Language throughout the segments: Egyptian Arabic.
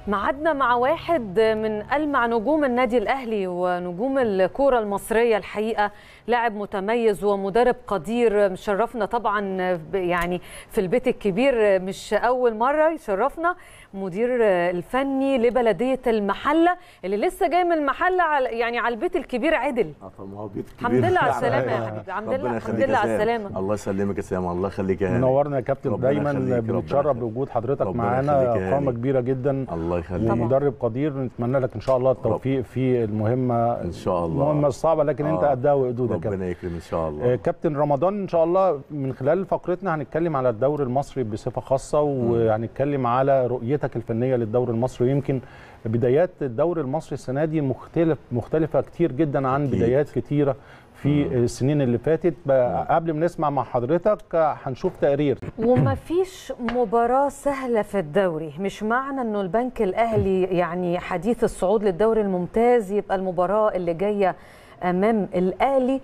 معدنا مع واحد من ألمع نجوم النادي الأهلي ونجوم الكرة المصرية الحقيقة لاعب متميز ومدرب قدير مشرفنا طبعا يعني في البيت الكبير مش أول مرة يشرفنا مدير الفني لبلدية المحلة اللي لسه جاي من المحلة على يعني على البيت الكبير عدل الحمد لله على السلامة يا حبيبي الحمد لله الحمد لله على السلامة الله يسلمك يا سلام الله يخليك يا هاني منورنا يا كابتن ربنا دايما يخليك، بنتشرف ربنا بوجود حضرتك ربنا معانا يخليك يا قامه هاني. كبيره جدا الله يخليك ومدرب قدير نتمنى لك ان شاء الله التوفيق في المهمه ان شاء الله المهمه الصعبه لكن انت آه. قدها وقدود يا كابتن ربنا يكرم ان شاء آه، الله كابتن رمضان ان شاء الله من خلال فقرتنا هنتكلم على الدوري المصري بصفه خاصه وهنتكلم على رؤيتك الفنيه للدوري المصري ويمكن بدايات الدوري المصري السنه دي مختلف مختلفه كتير جدا عن أكيد. بدايات كتيره في السنين اللي فاتت بقى قبل ما نسمع مع حضرتك آه، هنشوف تقرير وما فيش مباراة سهلة في الدوري مش معنى انه البنك الاهلي يعني حديث الصعود للدوري الممتاز يبقى المباراة اللي جاية امام الاهلي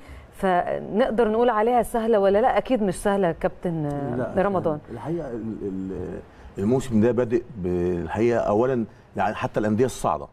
فنقدر نقول عليها سهلة ولا لا اكيد مش سهلة يا كابتن لا، رمضان الحقيقه ال- ال- الموسم ده بادئ بالحقيقه اولا يعني حتى الانديه الصاعده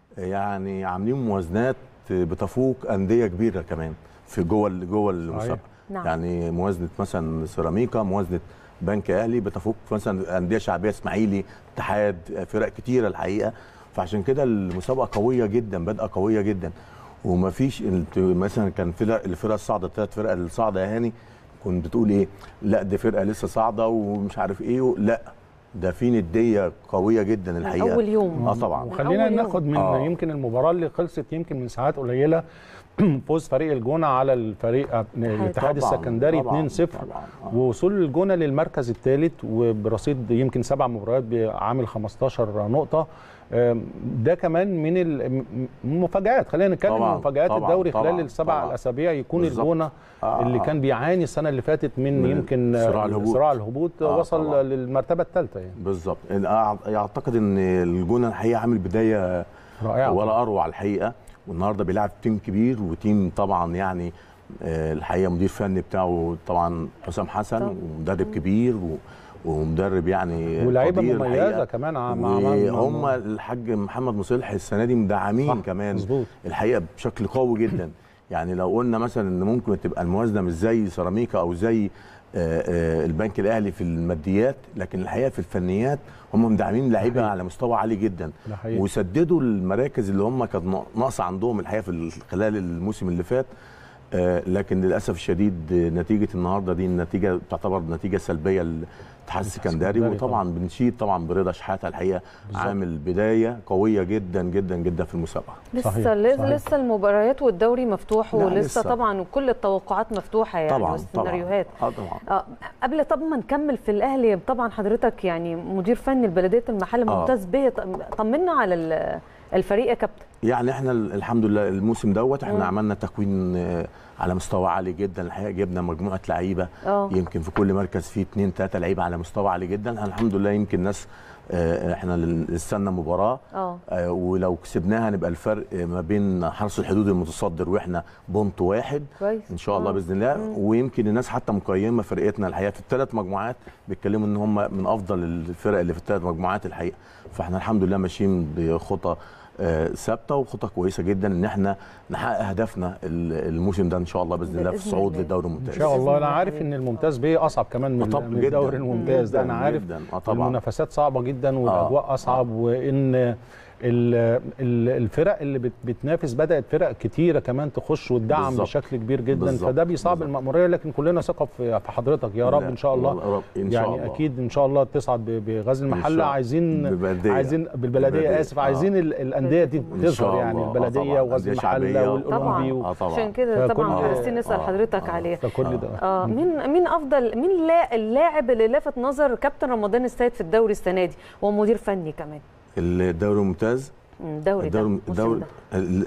يعني عاملين موازنات بتفوق انديه كبيره كمان في جوه ال- جوه المسابقه نعم. يعني موازنه مثلا سيراميكا موازنه بنك اهلي بتفوق مثلا انديه شعبيه اسماعيلي اتحاد فرق كتيره الحقيقه فعشان كده المسابقه قويه جدا بادئه قويه جدا وما فيش انت مثلا كان فرق الفرق الصاعده الثلاث فرق الصاعده يا هاني كنت بتقول ايه لا دي فرقه لسه صاعده ومش عارف ايه لا ده في نديه قويه جدا الحقيقه اول يوم اه طبعا وخلينا أول يوم. ناخد من آه. يمكن المباراه اللي خلصت يمكن من ساعات قليله فوز فريق الجونه على الفريق الاتحاد طبعاً، السكندري طبعاً، 2-0 طبعاً، آه. ووصول الجونه للمركز الثالث وبرصيد يمكن سبع مباريات بعامل 15 نقطه آم، ده كمان من ال- م- المفاجآت خلينا نتكلم طبعاً، من مفاجآت طبعاً، الدوري طبعاً، خلال السبع طبعاً. الاسابيع يكون بالظبط. الجونه آه، اللي آه. كان بيعاني السنه اللي فاتت من من يمكن صراع الهبوط. صراع الهبوط آه، وصل طبعاً. للمرتبه الثالثه يعني بالظبط أع- اعتقد ان الجونه الحقيقه عامل بدايه رائعه ولا اروع الحقيقه والنهارده بيلعب تيم كبير وتيم طبعا يعني آه، الحقيقه مدير فني بتاعه طبعا حسام حسن طبعاً. ومدرب كبير و- ومدرب يعني ولاعيبه قدير مميزه الحقيقة. كمان مع مع- مع وهم الحاج محمد مصلح السنه دي مدعمين صح، كمان مظبوط. الحقيقه بشكل قوي جدا يعني لو قلنا مثلا ان ممكن تبقى الموازنه مش زي سيراميكا او زي آه، آه، البنك الاهلي في الماديات لكن الحقيقه في الفنيات هم مدعمين لعيبه حقيقي. على مستوى عالي جدا ده حقيقي. وسددوا المراكز اللي هم كانت نا- ناقصه عندهم الحقيقه في ال- خلال الموسم اللي فات آه، لكن للاسف الشديد آه، نتيجه النهارده دي النتيجه تعتبر نتيجه سلبيه للاتحاد السكندري السكندري وطبعا بنشيد طبعا برضا شحاته الحقيقه بالظبط. عامل بدايه قويه جدا جدا جدا في المسابقه لسه صحيح، لسه, صحيح. لسه المباريات والدوري مفتوح لا، ولسه لسه. طبعا وكل التوقعات مفتوحه يعني طبعا والسيناريوهات طبعا اه طبعا آه قبل طب ما نكمل في الاهلي طبعا حضرتك يعني مدير فني لبلديه المحل آه. ممتاز به طمنا على ال- الفريق يا كابتن يعني احنا ال- الحمد لله الموسم دوت احنا مم. عملنا تكوين آه، على مستوى عالي جدا الحقيقه جبنا مجموعه لعيبه اه يمكن في كل مركز فيه اثنين ثلاثه لعيبه على مستوى عالي جدا احنا الحمد لله يمكن ناس آه، احنا ل- استنى مباراه اه آه، ولو كسبناها نبقى الفرق ما بين حرس الحدود المتصدر واحنا بونت واحد كويس ان شاء الله آه. باذن الله مم. ويمكن الناس حتى مقيمه فرقتنا الحقيقه في الثلاث مجموعات بيتكلموا ان هم من افضل الفرق اللي في الثلاث مجموعات الحقيقه فاحنا الحمد لله ماشيين بخطى آه، ثابته وخطى كويسه جدا ان احنا نحقق هدفنا ال- الموسم ده ان شاء الله باذن الله في بإذن الصعود الله. للدوري ان الممتاز شاء الله انا الله عارف حبيبي. ان الممتاز بيه اصعب كمان من, طب من جداً. الدوري الممتاز ده انا جداً، عارف جداً. اه طبعا المنافسات صعبه جدا والاجواء اصعب وان ال- ال- الفرق اللي بت- بتنافس بدات فرق كتيره كمان تخش وتدعم بالظبط. بشكل كبير جدا بالظبط. فده بيصعب بالظبط. المأموريه لكن كلنا ثقه في في حضرتك يا رب لا، ان شاء الله والله رب- ان شاء يعني الله اكيد ان شاء الله تصعد ب- بغزل إن المحله شاء- عايزين بالبلدية. عايزين بالبلديه بالبلدية. اسف آه. عايزين ال- الانديه دي إن شاء تظهر يعني الله. آه البلديه طبعاً. وغزل أندية شعبية المحله و- والاولمبي و- اه طبعا عشان كده فكل- طبعا آه. عايزين نسال آه. حضرتك آه. عليه فكل ده اه مين مين افضل مين اللا- اللاعب اللي لفت نظر كابتن رمضان السيد في الدوري السنه دي ومدير فني كمان الدوري الممتاز مم، الدوري ده الدوري الموسم الدوري ده. ال-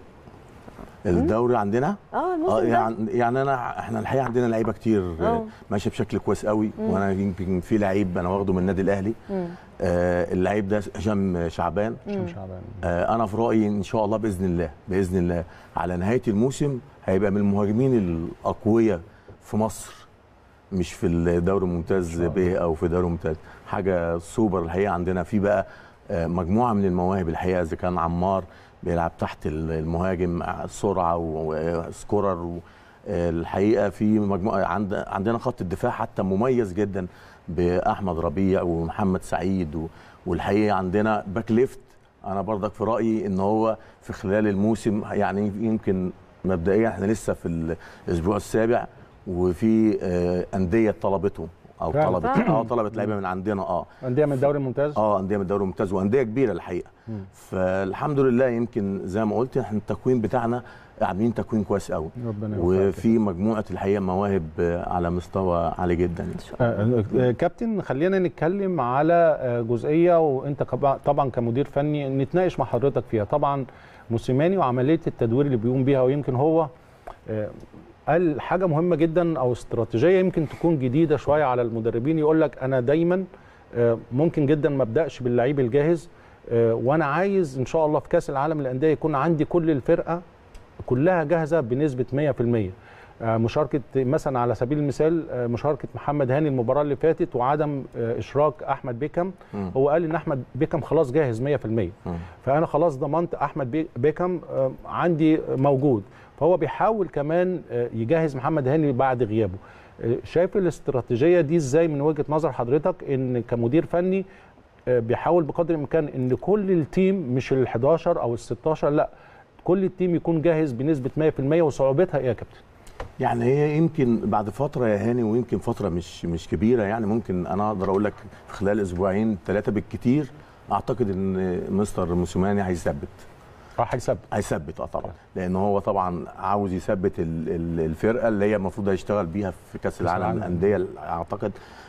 الدوري عندنا اه اه الموسم ده يعني يعني انا احنا الحقيقه عندنا لعيبه كتير آه. آه، ماشيه بشكل كويس قوي وانا يمكن في لعيب انا واخده من النادي الاهلي مم. آه اللعيب ده هشام شعبان هشام شعبان آه انا في رايي ان شاء الله باذن الله باذن الله على نهايه الموسم هيبقى من المهاجمين الاقوياء في مصر مش في الدوري الممتاز شاء الله. ب او في الدوري الممتاز حاجه سوبر الحقيقه عندنا في بقى آه، مجموعه من المواهب الحقيقه اذا كان عمار بيلعب تحت ال- المهاجم مع سرعه وسكورر و- آه، الحقيقه في مجموعه عند عندنا خط الدفاع حتى مميز جدا باحمد ربيع ومحمد سعيد و- والحقيقه عندنا باك ليفت انا برضك في رايي ان هو في خلال الموسم يعني يمكن مبدئيا احنا لسه في الاسبوع السابع وفي آه، انديه طلبته او فعلا. طلبت اه طلبت لعيبه من عندنا اه انديه من الدوري الممتاز اه انديه من الدوري الممتاز وانديه كبيره الحقيقه مم. فالحمد لله يمكن زي ما قلت احنا التكوين بتاعنا عاملين تكوين كويس قوي ربنا يوفقك. وفي مجموعه الحقيقه مواهب آه، على مستوى عالي جدا ان شاء الله آه، آه، كابتن خلينا نتكلم على آه، جزئيه وانت كب- طبعا كمدير فني نتناقش مع حضرتك فيها طبعا موسيماني وعمليه التدوير اللي بيقوم بيها ويمكن هو آه، قال حاجه مهمه جدا او استراتيجيه يمكن تكون جديده شويه على المدربين يقول لك انا دايما آه، ممكن جدا ما ابداش باللعيب الجاهز آه، وانا عايز ان شاء الله في كاس العالم للانديه يكون عندي كل الفرقه كلها جاهزه بنسبه 100% آه، مشاركه مثلا على سبيل المثال آه، مشاركه محمد هاني المباراه اللي فاتت وعدم آه، اشراك احمد بيكم مم. هو قال ان احمد بيكم خلاص جاهز 100% مم. فانا خلاص ضمنت احمد بي- بيكم آه، عندي موجود فهو بيحاول كمان آه، يجهز محمد هاني بعد غيابه آه، شايف الاستراتيجيه دي ازاي من وجهه نظر حضرتك ان كمدير فني آه، بيحاول بقدر الامكان ان كل التيم مش ال 11 او ال 16 لا كل التيم يكون جاهز بنسبه 100% وصعوبتها ايه يا كابتن؟ يعني هي يمكن بعد فتره يا هاني ويمكن فتره مش مش كبيره يعني ممكن انا اقدر اقول لك في خلال اسبوعين ثلاثه بالكتير اعتقد ان مستر موسيماني هيثبت راح يثبت هيثبت اه طبعا لان هو طبعا عاوز يثبت ال- ال- الفرقه اللي هي المفروض هيشتغل بيها في كاس العالم العالم. للانديه اعتقد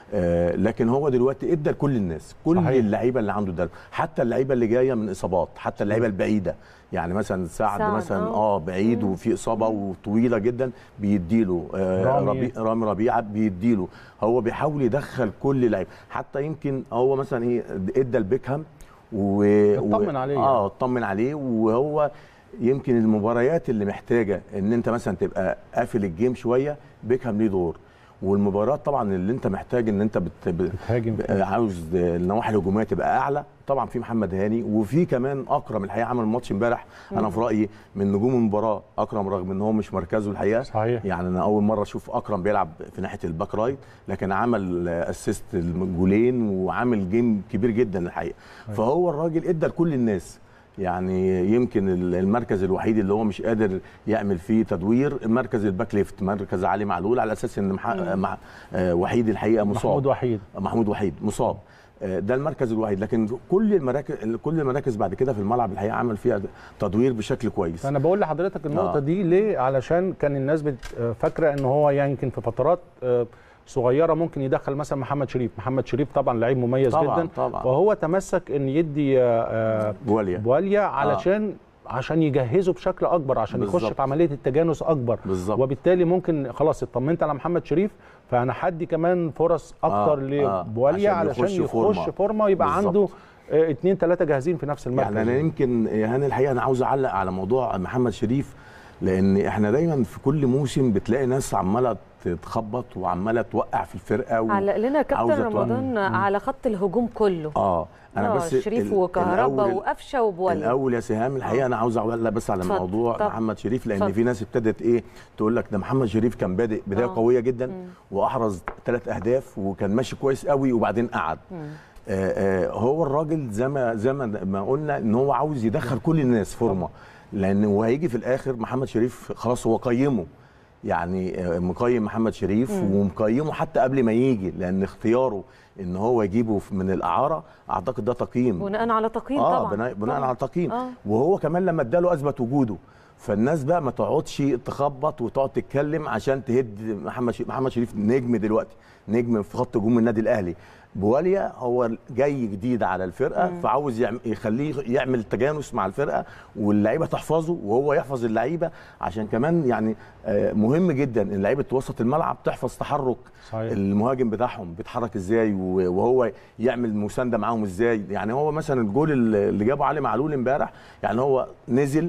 آه لكن هو دلوقتي ادى لكل الناس كل صحيح. اللعيبه اللي عنده ده حتى اللعيبه اللي جايه من اصابات حتى اللعيبه البعيده يعني مثلا سعد, سعد، مثلا آه. اه بعيد وفي اصابه وطويله جدا بيديله آه رامي. ربي رامي ربيعه بيديله هو بيحاول يدخل كل لعيب حتى يمكن هو مثلا ايه ادى لبيكهام و اطمن عليه اه اطمن عليه وهو يمكن المباريات اللي محتاجه ان انت مثلا تبقى قافل الجيم شويه بيكهام ليه دور والمباريات طبعا اللي انت محتاج ان انت بت... ب... بتهاجم ب- عاوز النواحي الهجوميه تبقى اعلى طبعا في محمد هاني وفي كمان اكرم الحقيقه عمل ماتش امبارح انا في رايي من نجوم المباراه اكرم رغم ان هو مش مركزه الحقيقه صحيح يعني انا اول مره اشوف اكرم بيلعب في ناحيه الباك رايت لكن عمل اسيست الجولين وعامل جيم كبير جدا الحقيقه فهو الراجل ادى لكل الناس يعني يمكن ال- المركز الوحيد اللي هو مش قادر يعمل فيه تدوير مركز الباك ليفت مركز علي معلول على اساس ان مح... مع... آه، وحيد الحقيقه مصاب محمود وحيد محمود وحيد مصاب آه، ده المركز الوحيد لكن كل المراكز كل المراكز بعد كده في الملعب الحقيقه عمل فيها تدوير بشكل كويس فانا بقول لحضرتك النقطه آه. دي ليه علشان كان الناس بت- آه، فاكره ان هو يمكن في فترات آه، صغيره ممكن يدخل مثلا محمد شريف محمد شريف طبعا لعيب مميز طبعا جدا طبعا وهو تمسك ان يدي آه، آه، بواليا بواليا علشان عشان يجهزه بشكل اكبر عشان يخش بالظبط. في عمليه التجانس اكبر بالظبط وبالتالي ممكن خلاص اطمنت على محمد شريف فانا هدي كمان فرص اكتر آه، آه، لبواليا عشان علشان يخش يخش فورمة. فورمه ويبقى بالظبط. عنده آه، اتنين تلاته جاهزين في نفس المركز يعني انا يمكن يا هاني الحقيقه انا عاوز اعلق على موضوع محمد شريف لان احنا دايما في كل موسم بتلاقي ناس عماله تتخبط وعماله توقع في الفرقه و... علق لنا كابتن عاوزة رمضان توم- على خط الهجوم كله اه انا آه، بس شريف ال- وكهربا الأول- وقفشه وبواليا الاول يا سهام الحقيقه انا عاوز اعلق بس على اتفضل. موضوع طب. محمد شريف لان اتفضل. في ناس ابتدت ايه تقول لك ده محمد شريف كان بادئ بدايه آه. قويه جدا مم. واحرز ثلاث اهداف وكان ماشي كويس قوي وبعدين قعد مم. آه، آه، هو الراجل زي ما زي ما ما قلنا ان هو عاوز يدخل كل الناس فورمه لان وهيجي في الاخر محمد شريف خلاص هو قيمه يعني آه، مقيم محمد شريف مم. ومقيمه حتى قبل ما يجي لان اختياره ان هو يجيبه من الاعاره اعتقد ده تقييم بناء على تقييم اه طبعا بناء, بناء طبعاً. على تقييم آه. وهو كمان لما اداله اثبت وجوده فالناس بقى ما تقعدش تخبط وتقعد تتكلم عشان تهد محمد شريف محمد شريف نجم دلوقتي نجم في خط هجوم النادي الاهلي بواليا هو جاي جديد على الفرقه مم. فعاوز يعم- يخليه يعمل تجانس مع الفرقه واللعيبه تحفظه وهو يحفظ اللعيبه عشان كمان يعني آه، مهم جدا ان لعيبه وسط الملعب تحفظ تحرك صحيح المهاجم بتاعهم بيتحرك ازاي و- وهو يعمل مسانده معاهم ازاي يعني هو مثلا الجول اللي اللي جابه علي معلول امبارح يعني هو نزل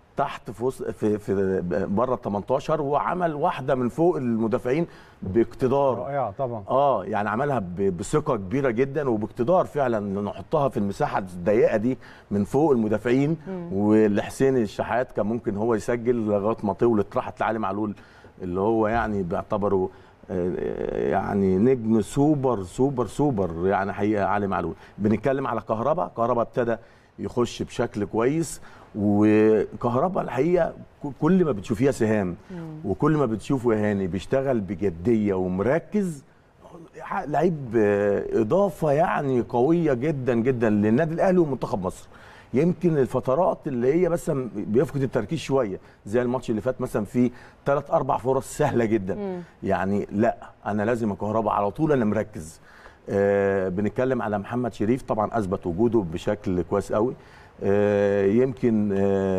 تحت في وسط- في, في بره ال 18 وعمل واحده من فوق المدافعين باقتدار رائعه طبعا اه يعني عملها ب- بثقه كبيره جدا وباقتدار فعلا نحطها في المساحه الضيقه دي من فوق المدافعين ولحسين الشحات كان ممكن هو يسجل لغايه ما طولت راحت لعلي معلول اللي هو يعني بيعتبره آه، يعني نجم سوبر سوبر سوبر يعني حقيقه علي معلول بنتكلم على كهربا كهربا ابتدى يخش بشكل كويس وكهربا الحقيقه ك- كل ما بتشوفيها سهام وكل ما بتشوفه يا هاني بيشتغل بجديه ومركز لعيب آه، اضافه يعني قويه جدا جدا للنادي الاهلي ومنتخب مصر يمكن الفترات اللي هي بس بيفقد التركيز شويه زي الماتش اللي فات مثلا فيه ثلاث اربع فرص سهله جدا يعني لا انا لازم كهربا على طول انا مركز آه بنتكلم على محمد شريف طبعا اثبت وجوده بشكل كويس قوي آه يمكن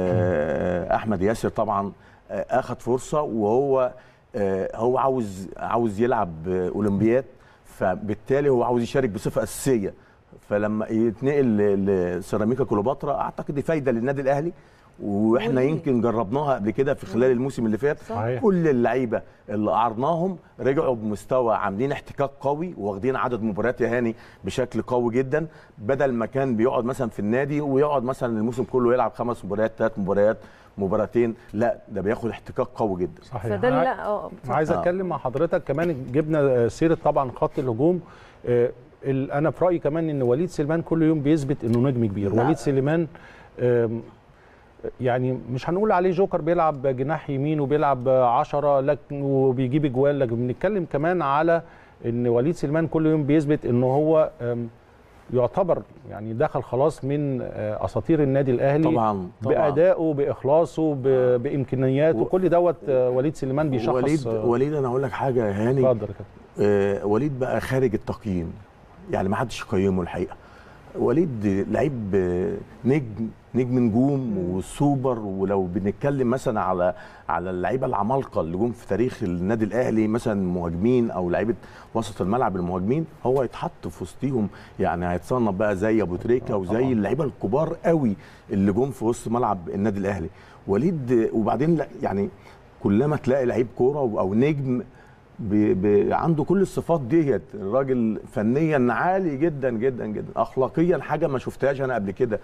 آه احمد ياسر طبعا آه اخذ فرصه وهو آه هو عاوز عاوز يلعب آه، اولمبياد فبالتالي هو عاوز يشارك بصفه اساسيه فلما يتنقل ل- لسيراميكا كليوباترا اعتقد دي فايده للنادي الاهلي واحنا ودي- يمكن جربناها قبل كده في خلال الموسم اللي فات صحيح. كل اللعيبه اللي قعرناهم رجعوا بمستوى عاملين احتكاك قوي واخدين عدد مباريات يا هاني بشكل قوي جدا بدل ما كان بيقعد مثلا في النادي ويقعد مثلا الموسم كله يلعب خمس مباريات ثلاث مباريات مباراتين لا ده بياخد احتكاك قوي جدا صحيح فده أنا- لا اه عايز آه. اتكلم مع حضرتك كمان جبنا آه، سيره طبعا خط الهجوم آه، ال- انا في رايي كمان ان وليد سليمان كل يوم بيثبت انه نجم كبير لا. وليد سليمان آم، يعني مش هنقول عليه جوكر بيلعب جناح يمين وبيلعب عشرة لكن وبيجيب اجوال لكن بنتكلم كمان على ان وليد سليمان كل يوم بيثبت انه هو آم، يعتبر يعني دخل خلاص من آه، اساطير النادي الاهلي طبعا طبعا بادائه باخلاصه ب- بامكانياته و- كل دوت آه، وليد سليمان بيشخص وليد آه، وليد انا اقول لك حاجه يا هاني اتفضل يا كابتن آه، وليد بقى خارج التقييم يعني ما حدش قيمه الحقيقه وليد لعيب آه، نجم نجم نجوم وسوبر ولو بنتكلم مثلا على على اللعيبه العمالقه اللي جم في تاريخ النادي الاهلي مثلا مهاجمين او لعيبه وسط الملعب المهاجمين هو يتحط في وسطهم يعني هيتصنف بقى زي ابو تريكه وزي اللعيبه الكبار قوي اللي جم في وسط ملعب النادي الاهلي وليد آه، وبعدين لا- يعني كلما تلاقي لعيب كوره او نجم ب... ب... عنده كل الصفات ديت الراجل فنيا عالي جدا جدا جدا اخلاقيا حاجه ما شفتهاش انا قبل كده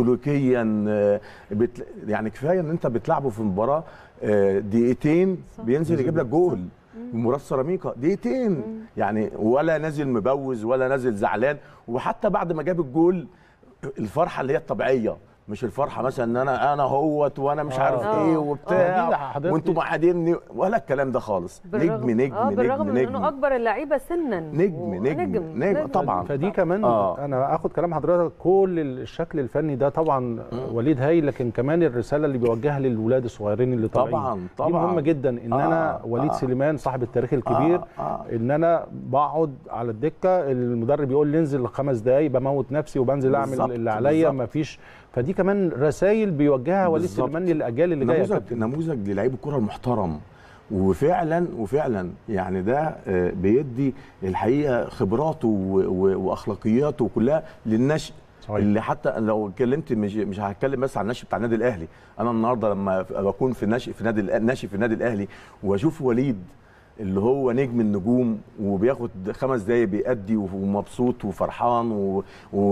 سلوكيا آه، بت... يعني كفايه ان انت بتلعبه في مباراه آه، دقيقتين صح. بينزل يجيب لك جول مباراه سيراميكا دقيقتين يعني ولا نازل مبوز ولا نازل زعلان وحتى بعد ما جاب الجول الفرحه اللي هي الطبيعيه مش الفرحه مثلا ان انا انا هوت وانا مش آه. عارف آه. ايه آه، دي وبتاع حضرتك- وانتوا معاديني ولا الكلام ده خالص نجم نجم اه بالرغم نجم من نجم انه اكبر اللعيبه سنا نجم، و- نجم، نجم، طبعا. فدي كمان آه. انا اخد كلام حضرتك كل الشكل الفني ده طبعا وليد هاي لكن كمان الرساله اللي بيوجهها للولاد الصغيرين اللي طالعين طبعا دي طبعا مهمه جدا ان آه، انا وليد آه. سليمان صاحب التاريخ الكبير آه، آه. ان انا بقعد على الدكه المدرب يقول لي انزل خمس دقايق بموت نفسي وبنزل اعمل بالظبط، اللي عليا بالظبط. مفيش فدي كمان رسائل بيوجهها وليد بالظبط. سليمان للاجيال اللي جايه يا نموذج كابتن. نموذج للعيب الكره المحترم وفعلا وفعلا يعني ده آه، بيدي الحقيقه خبراته و- و- واخلاقياته كلها للنشء صحيح. اللي حتى لو اتكلمت مش مش هتكلم بس عن النشء بتاع النادي الاهلي انا النهارده لما بكون في النشء في نادي الأ- ناشئ في النادي الاهلي واشوف وليد اللي هو نجم النجوم وبياخد خمس دقايق بيأدي ومبسوط وفرحان و-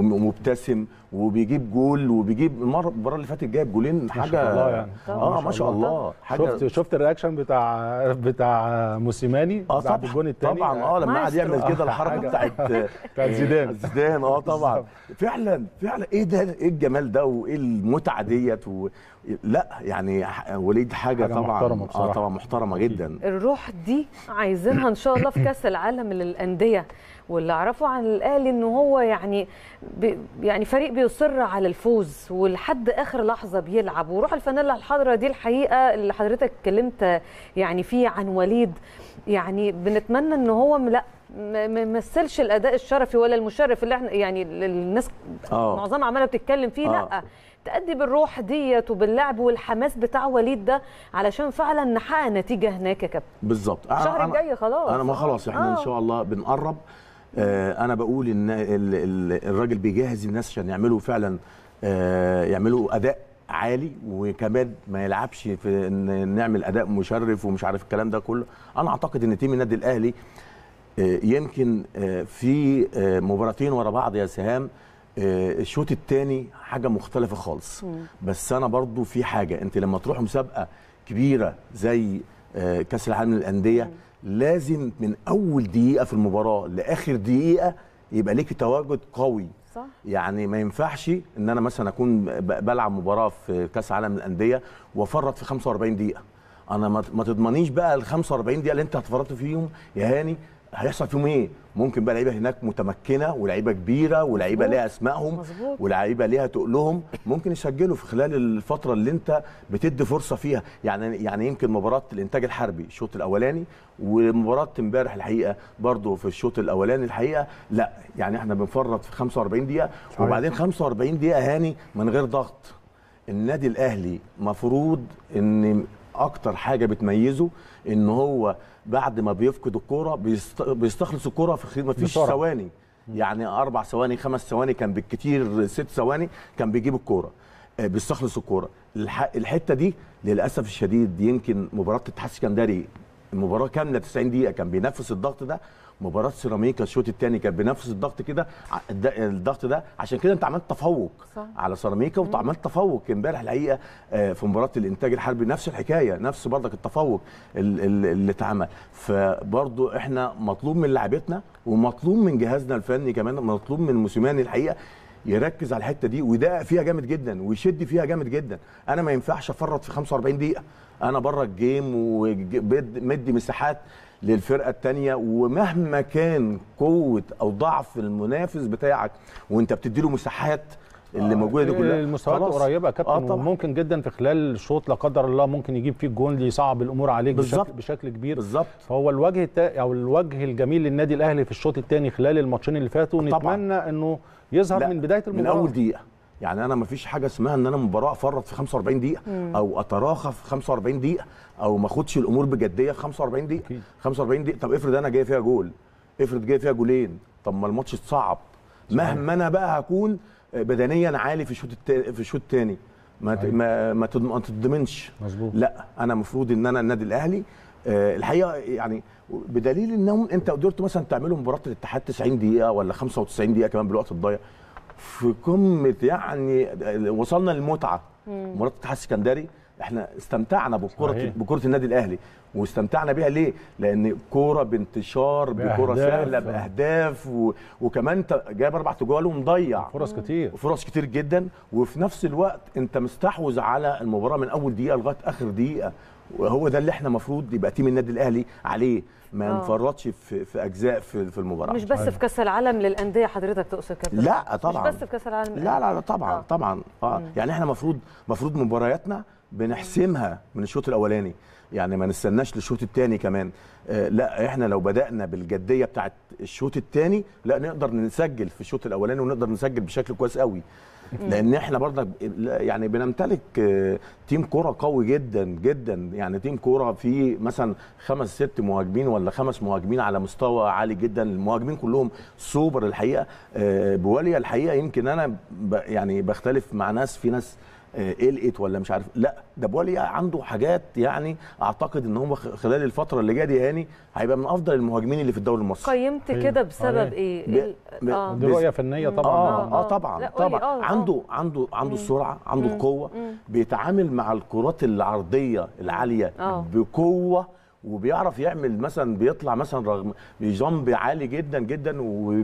ومبتسم وبيجيب جول وبيجيب المره المره اللي فاتت جايب جولين ما حاجه شاء الله يعني. اه ما شاء الله حاجه شفت شفت الرياكشن بتاع بتاع موسيماني اه بعد الجون طبعا الثاني طبعا اه لما قعد مايسترو. يعمل كده الحركه حاجة. بتاعت بتاعت زيدان زيدان اه طبعا فعلا فعلا ايه ده ايه الجمال ده وايه المتعه ديت و... لا يعني ح- وليد حاجه, حاجة طبعا محترمة اه بصراحة. طبعا محترمه جدا الروح دي عايزينها ان شاء الله في كاس العالم للانديه واللي اعرفه عن الاهلي ان هو يعني بي يعني فريق بيصر على الفوز ولحد اخر لحظه بيلعب وروح الفانيلا الحمراء دي الحقيقه اللي حضرتك اتكلمت يعني فيه عن وليد يعني بنتمنى ان هو م- لا ما ما يمثلش الاداء الشرفي ولا المشرف اللي احنا يعني اللي الناس اه معظمها عماله بتتكلم فيه آه. لا تأدي بالروح ديت وباللعب والحماس بتاع وليد ده علشان فعلا نحقق نتيجه هناك يا كابتن بالظبط أنا- الشهر أنا- الجاي خلاص انا ما خلاص احنا آه. ان شاء الله بنقرب آه انا بقول ان ال- ال- الراجل بيجهز الناس عشان يعملوا فعلا آه يعملوا اداء عالي وكمان ما يلعبش في ان نعمل اداء مشرف ومش عارف الكلام ده كله انا اعتقد ان تيم النادي الاهلي آه، يمكن آه، في آه، مباراتين ورا بعض يا سهام آه، الشوط الثاني حاجه مختلفه خالص بس انا برضو في حاجه انت لما تروح مسابقه كبيره زي آه، كاس العالم للانديه لازم من اول دقيقه في المباراه لاخر دقيقه يبقى ليك تواجد قوي صح يعني ما ينفعش ان انا مثلا اكون ب- بلعب مباراه في كاس عالم الانديه وافرط في 45 دقيقه انا ما ما تضمنيش بقى ال 45 دقيقه اللي انت هتفرطت فيهم يا هاني هيحصل فيهم ايه ممكن بقى لعيبه هناك متمكنه ولعيبه كبيره ولعيبه مظبوط. ليها اسمائهم مظبوط. ولعيبه ليها تقلهم ممكن يسجلوا في خلال الفتره اللي انت بتدي فرصه فيها يعني يعني يمكن مباراه الانتاج الحربي الشوط الاولاني ومباراه امبارح الحقيقه برضو في الشوط الاولاني الحقيقه لا يعني احنا بنفرط في 45 دقيقه صحيح. وبعدين 45 دقيقه هاني من غير ضغط النادي الاهلي مفروض ان اكتر حاجه بتميزه ان هو بعد ما بيفقد الكوره بيست... بيستخلص الكوره في خلال ما فيش بسرعة. ثواني يعني اربع ثواني خمس ثواني كان بالكتير ست ثواني كان بيجيب الكوره آه، بيستخلص الكوره الح... الحته دي للاسف الشديد يمكن مباراه الاتحاد السكندري المباراه كامله 90 دقيقه كان بينفذ الضغط ده مباراه سيراميكا الشوط الثاني كان بينفذ الضغط كده ع- الد- الضغط ده عشان كده انت عملت تفوق صح. على سيراميكا وعملت تفوق امبارح الحقيقه آه، في مباراه الانتاج الحربي نفس الحكايه نفس برضك التفوق ال- ال- اللي اتعمل فبرضو احنا مطلوب من لاعبتنا ومطلوب من جهازنا الفني كمان مطلوب من موسيماني الحقيقه يركز على الحته دي ويدقق فيها جامد جدا ويشد فيها جامد جدا انا ما ينفعش افرط في 45 دقيقه انا بره الجيم ومدي مساحات للفرقه الثانيه ومهما كان قوه او ضعف المنافس بتاعك وانت بتدي له مساحات اللي موجوده دي كلها المستويات خلاص. قريبه يا كابتن آه آه طبعا. وممكن جدا في خلال الشوط لا قدر الله ممكن يجيب فيك جون ليصعب الامور عليك بالظبط. بشكل, بشكل كبير بالظبط فهو الوجه التا... او الوجه الجميل للنادي الاهلي في الشوط الثاني خلال الماتشين اللي فاتوا طبعاً. نتمنى انه يظهر لا، من بدايه من المباراه اول دقيقه يعني انا ما فيش حاجه اسمها ان انا مباراه افرط في 45 دقيقه او اتراخى في 45 دقيقه او ما اخدش الامور بجديه في 45 دقيقه أكيد. 45 دقيقه طب افرض انا جاي فيها جول افرض جاي فيها جولين طب ما الماتش اتصعب مهما انا بقى هكون بدنيا عالي في الشوط التا- في الشوط الثاني ما ت- صحيح. ما ما تضم- ما تضمنش مظبوط لا انا المفروض ان انا النادي الاهلي آه، الحقيقه يعني بدليل انهم انت قدرت مثلا تعملوا مباراه الاتحاد 90 دقيقه ولا 95 دقيقه كمان بالوقت الضايع في قمه يعني آه، وصلنا للمتعه مباراه الاتحاد السكندري احنا استمتعنا بكره صحيح. بكره النادي الاهلي واستمتعنا بيها ليه؟ لان كوره بانتشار بكوره بأهداف. سهله باهداف و... وكمان انت جايب اربع تجوال ومضيع فرص كتير فرص كتير جدا وفي نفس الوقت انت مستحوذ على المباراه من اول دقيقه لغايه اخر دقيقه وهو ده اللي احنا المفروض يبقى تيم النادي الاهلي عليه ما آه. نفرطش في, في اجزاء في, في المباراه مش بس صحيح. في كاس العالم للانديه حضرتك تقصد كابتن لا طبعا مش بس في كاس العالم لا لا لا طبعا آه. آه. طبعا اه يعني احنا المفروض المفروض مبارياتنا بنحسمها من الشوط الاولاني يعني ما نستناش للشوط الثاني كمان آه لا احنا لو بدانا بالجديه بتاعت الشوط الثاني لا نقدر نسجل في الشوط الاولاني ونقدر نسجل بشكل كويس قوي لان احنا برضك يعني بنمتلك آه، تيم كوره قوي جدا جدا يعني تيم كوره فيه مثلا خمس ست مهاجمين ولا خمس مهاجمين على مستوى عالي جدا المهاجمين كلهم سوبر الحقيقه آه، بواليا الحقيقه يمكن انا ب يعني بختلف مع ناس في ناس آه، قلقت ولا مش عارف لا ده بواليا عنده حاجات يعني اعتقد ان هو خ- خلال الفتره اللي جايه دي هاني هيبقى من افضل المهاجمين اللي في الدوري المصري قيمت أيوة. كده بسبب صحيح. ايه ب- ال- ب- آه. دي بس- رؤيه فنيه طبعا اه آه. اه طبعا لا، قولي. طبعا آه، آه. عنده عنده عنده السرعه عنده القوه بيتعامل مع الكرات العرضيه العاليه آه. بقوه وبيعرف يعمل مثلا بيطلع مثلا رغم بجنب عالي جدا جدا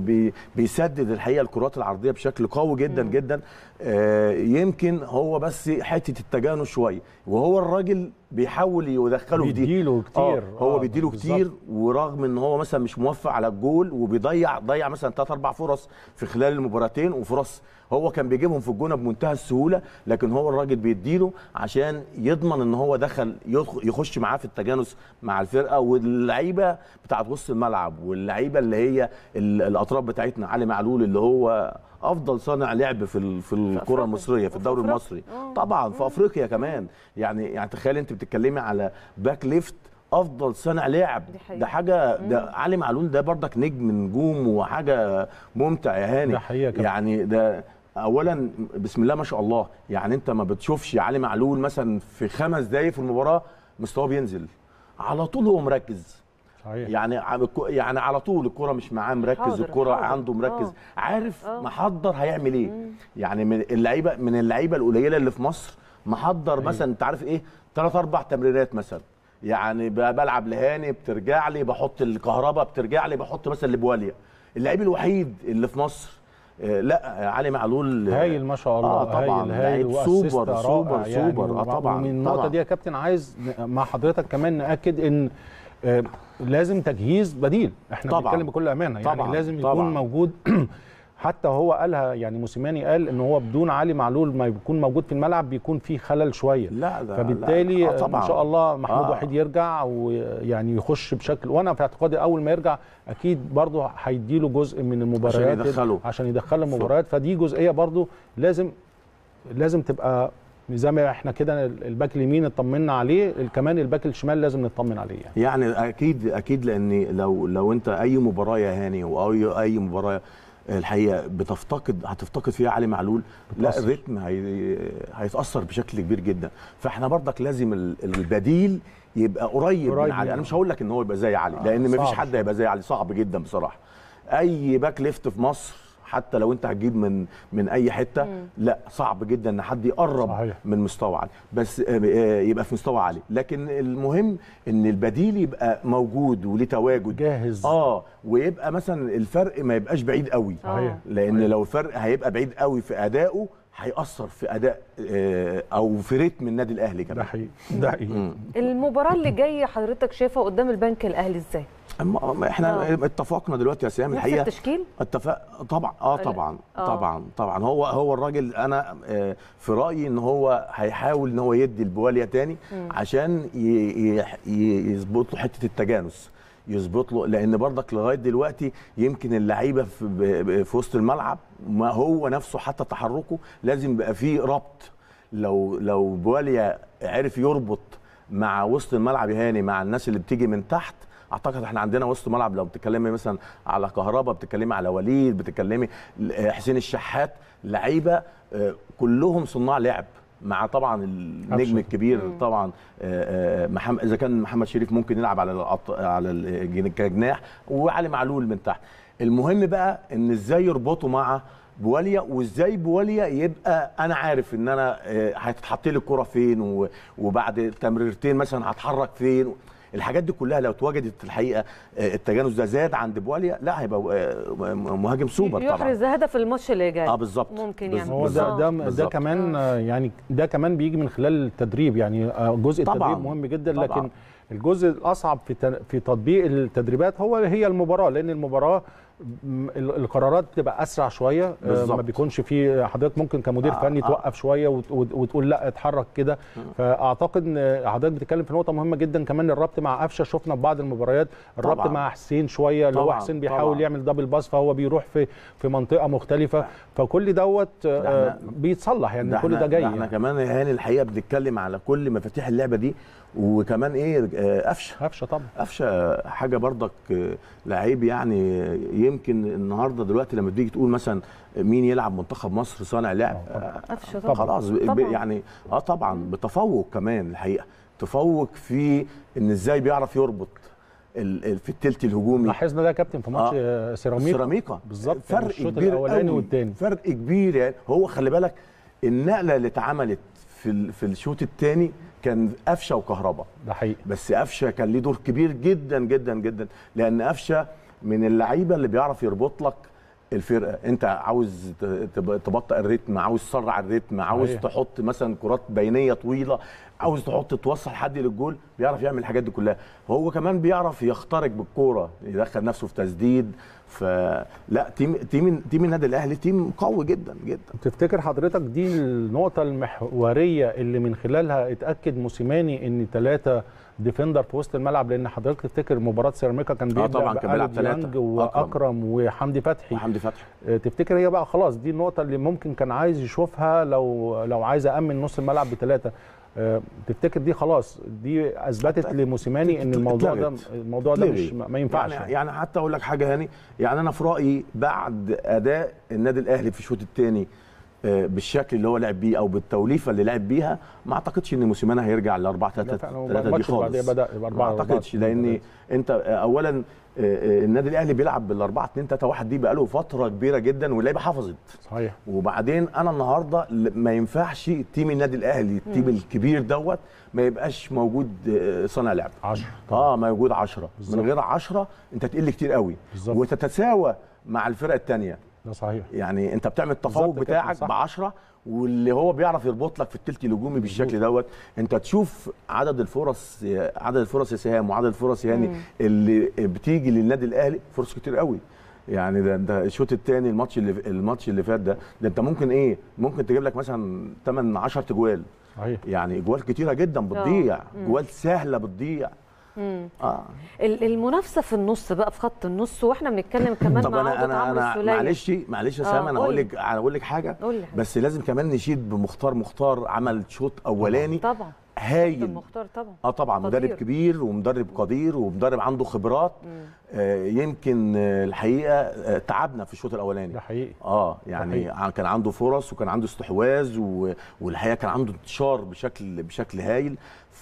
وبيسدد الحقيقه الكرات العرضيه بشكل قوي جدا جدا آه يمكن هو بس حته التجانس شويه وهو الراجل بيحاول يدخله في دي بيديله كتير آه هو آه، بيديله بالظبط. كتير ورغم ان هو مثلا مش موفق على الجول وبيضيع ضيع مثلا ثلاث اربع فرص في خلال المباراتين وفرص هو كان بيجيبهم في الجونه بمنتهى السهوله لكن هو الراجل بيديله عشان يضمن ان هو دخل يدخ- يخش معاه في التجانس مع الفرقه واللعيبه بتاعت وسط الملعب واللعيبه اللي هي ال- الاطراف بتاعتنا علي معلول اللي هو افضل صانع لعب في ال- في الكره أفريقيا. المصريه في وفي الدوري أفريقيا. المصري آه. طبعا في افريقيا كمان يعني يعني تخيل انت بتتكلمي على باك ليفت افضل صانع لعب دي حقيقة. ده حاجه ده علي معلول ده بردك نجم نجوم وحاجه ممتع يا هاني ده حقيقة كمان. يعني ده اولا بسم الله ما شاء الله يعني انت ما بتشوفش علي معلول مثلا في خمس دقايق في المباراه مستواه بينزل على طول هو مركز صحيح يعني ع- يعني على طول الكرة مش معاه مركز حاضر، الكرة حاضر. عنده مركز آه. عارف آه. محضر هيعمل ايه يعني من اللعيبه من اللعيبه القليله اللي في مصر محضر مثلا انت عارف ايه ثلاث اربع تمريرات مثلا يعني ب- بلعب لهاني بترجع لي بحط الكهرباء بترجع لي بحط مثلا لبواليا اللعيب الوحيد اللي في مصر آه لا علي معلول آه، هايل ما شاء الله اه طبعا هايل هايل لعيب وأسيست سوبر رائع سوبر يعني سوبر اه طبعا ومن النقطه طبعاً. دي يا كابتن عايز ن- مع حضرتك كمان ناكد ان آه، لازم تجهيز بديل احنا طبعاً. بنتكلم بكل امانه يعني طبعاً. لازم يكون طبعاً. موجود حتى هو قالها يعني موسيماني قال ان هو بدون علي معلول ما يكون موجود في الملعب بيكون في خلل شويه لا ده فبالتالي لا. آه طبعاً. ان شاء الله محمود آه. وحيد يرجع ويعني يخش بشكل وانا في اعتقادي اول ما يرجع اكيد برضه هيديله جزء من المباريات يدخله. عشان يدخله المباريات فدي جزئيه برضه لازم لازم تبقى زي ما احنا كده الباك اليمين اطمنا عليه كمان الباك الشمال لازم نطمن عليه يعني. يعني اكيد اكيد لان لو لو انت اي مباراه يا هاني او اي اي مباراه الحقيقه بتفتقد هتفتقد فيها علي معلول لا بتأثر. الريتم هي هيتاثر بشكل كبير جدا فاحنا برضك لازم ال- البديل يبقى قريب, قريب من علي منه. انا مش هقول لك ان هو يبقى زي علي لان مفيش صعب حد هيبقى زي علي صعب جدا بصراحه اي باك ليفت في مصر حتى لو انت هتجيب من من اي حته لا صعب جدا ان حد يقرب صحيح. من مستوى عالي بس آه، آه، يبقى في مستوى عالي لكن المهم ان البديل يبقى موجود وليه تواجد جاهز اه ويبقى مثلا الفرق ما يبقاش بعيد قوي صحيح. لان لو الفرق هيبقى بعيد قوي في ادائه هيأثر في اداء آه، او في رتم النادي الاهلي ده كمان حقيقي ده حقيقي المباراه اللي جايه حضرتك شايفها قدام البنك الاهلي ازاي أما أما احنا آه. اتفقنا دلوقتي يا سام نفس الحقيقه التشكيل اتفق طبعا اه لا. طبعا آه. طبعا طبعا هو هو الراجل انا آه، في رايي ان هو هيحاول ان هو يدي البواليا تاني عشان ي- ي- ي- يظبط له حته التجانس يظبط له لان برضك لغايه دلوقتي يمكن اللعيبه في, ب- ب- في وسط الملعب ما هو نفسه حتى تحركه لازم يبقى فيه ربط لو لو بواليا عرف يربط مع وسط الملعب يا هاني مع الناس اللي بتيجي من تحت اعتقد احنا عندنا وسط ملعب لو بتتكلمي مثلا على كهربا بتتكلمي على وليد بتتكلمي ل- حسين الشحات لعيبه آه، كلهم صناع لعب مع طبعا النجم أبشر. الكبير طبعا آه، آه، محمد اذا كان محمد شريف ممكن يلعب على الأط- على الجن- كجناح وعلي معلول من تحت المهم بقى ان ازاي يربطوا مع بواليا وازاي بواليا يبقى انا عارف ان انا آه، هتتحط لي الكره فين و- وبعد تمريرتين مثلا هتحرك فين الحاجات دي كلها لو اتوجدت الحقيقه آه، التجانس ده زاد عند بواليا لا هيبقى آه، مهاجم سوبر طبعا يحرز هدف الماتش اللي جاي اه بالظبط ممكن يعني هو بالظبط. ده ده ده بالظبط. كمان آه، يعني ده كمان بيجي من خلال التدريب يعني آه، جزء طبعاً. التدريب مهم جدا طبعاً. لكن الجزء الاصعب في تن- في تطبيق التدريبات هو هي المباراه لان المباراه م- ال- القرارات بتبقى اسرع شويه آه، بالظبط. ما بيكونش في حضرتك ممكن كمدير آه، فني آه. توقف شويه وت- وت- وتقول لا اتحرك كده فاعتقد ان حضرتك بتتكلم في نقطه مهمه جدا كمان الربط مع قفشه شفنا في بعض المباريات الربط طبعاً. مع حسين شويه اللي هو طبعاً، حسين بيحاول طبعاً. يعمل دبل باس فهو بيروح في في منطقه مختلفه فكل دوت آه، إحنا- بيتصلح يعني ده كل احنا- ده جاي ده احنا يعني. كمان يا هاني الحقيقه بنتكلم على كل مفاتيح اللعبه دي وكمان ايه آه، قفشه قفشه طبعا قفشه حاجه برضك آه، لعيب يعني آه، يمكن النهارده دلوقتي لما بتيجي تقول مثلا مين يلعب منتخب مصر صانع لعب آه، قفشه طبعاً. طبعا خلاص ب- طبعاً. يعني اه طبعا بتفوق كمان الحقيقه تفوق في ان ازاي بيعرف يربط ال- ال- في التلت الهجومي لاحظنا ده يا كابتن في ماتش آه. آه، سيراميكا سيراميكا بالظبط فرق يعني الشوط كبير الاولاني قوي. والثاني فرق كبير يعني هو خلي بالك النقله اللي اتعملت في ال- في الشوط الثاني كان قفشه وكهربا ده حقيقي بس قفشه كان ليه دور كبير جدا جدا جدا لان قفشه من اللعيبه اللي بيعرف يربط لك الفرقه انت عاوز ت- تب- تبطئ الريتم عاوز تسرع الريتم عاوز صحيح. تحط مثلا كرات بينيه طويله عاوز تحط توصل حد للجول بيعرف يعمل الحاجات دي كلها هو كمان بيعرف يخترق بالكوره يدخل نفسه في تسديد فلا تيم تيم تيم النادي الاهلي تيم قوي جدا جدا تفتكر حضرتك دي النقطة المحورية اللي من خلالها اتأكد موسيماني ان ثلاثة ديفندر في وسط الملعب لان حضرتك تفتكر مباراة سيراميكا كان بيبدأ طبعاً كان بيلعب بألو ديانج ثلاثة. واكرم وحمدي فتحي وحمدي فتحي آه، تفتكر هي بقى خلاص دي النقطة اللي ممكن كان عايز يشوفها لو لو عايز أأمن نص الملعب بثلاثة آه، تفتكر دي خلاص دي اثبتت لموسيماني ان الموضوع ده اتلغت. الموضوع ده اتلغي. مش ما ينفعش يعني, يعني حتى اقول لك حاجه هاني يعني انا في رايي بعد اداء النادي الاهلي في الشوط الثاني آه، بالشكل اللي هو لعب بيه او بالتوليفه اللي لعب بيها ما اعتقدش ان موسيماني هيرجع ل 4 لا 3 فعلا، هو 3 دي الماتش اللي بعديه خالص بدأ يبقى ما 4 اعتقدش لان انت آه، اولا آه، آه، النادي الاهلي بيلعب بال 4 2 3 1 دي بقاله فتره كبيره جدا واللعيبه حفظت صحيح وبعدين انا النهارده ل- ما ينفعش تيم النادي الاهلي التيم الكبير دوت ما يبقاش موجود آه، صانع لعب 10 اه موجود 10 بالظبط. من غير 10 انت تقل كتير قوي بالظبط. وتتساوى مع الفرق الثانيه ده صحيح يعني انت بتعمل التفوق بالظبط كده، بتاعك صح. ب 10 واللي هو بيعرف يربط لك في التلت الهجومي بالشكل دوت انت تشوف عدد الفرص عدد الفرص يا سهام وعدد الفرص يعني اللي بتيجي للنادي الاهلي فرص كتير قوي يعني ده ده الشوط الثاني الماتش اللي الماتش اللي فات ده ده انت ممكن ايه ممكن تجيب لك مثلا 8 10 جوال صحيح يعني جوال كتيره جدا بتضيع جوال سهله بتضيع اه ال- المنافسه في النص بقى في خط النص واحنا بنتكلم كمان طب مع انا عودة انا عمرو انا السولية. معلش معلش يا آه، سام انا قول هقول لي. لك اقول لك حاجه قول لي حاجة. بس لازم كمان نشيد بمختار مختار عمل شوط اولاني طبعا كابتن هايل مختار طبعا اه طبعا قدير. مدرب كبير ومدرب قدير ومدرب عنده خبرات آه يمكن آه الحقيقه آه تعبنا في الشوط الاولاني ده حقيقي اه يعني ع- كان عنده فرص وكان عنده استحواذ و... والحقيقه كان عنده انتشار بشكل بشكل هايل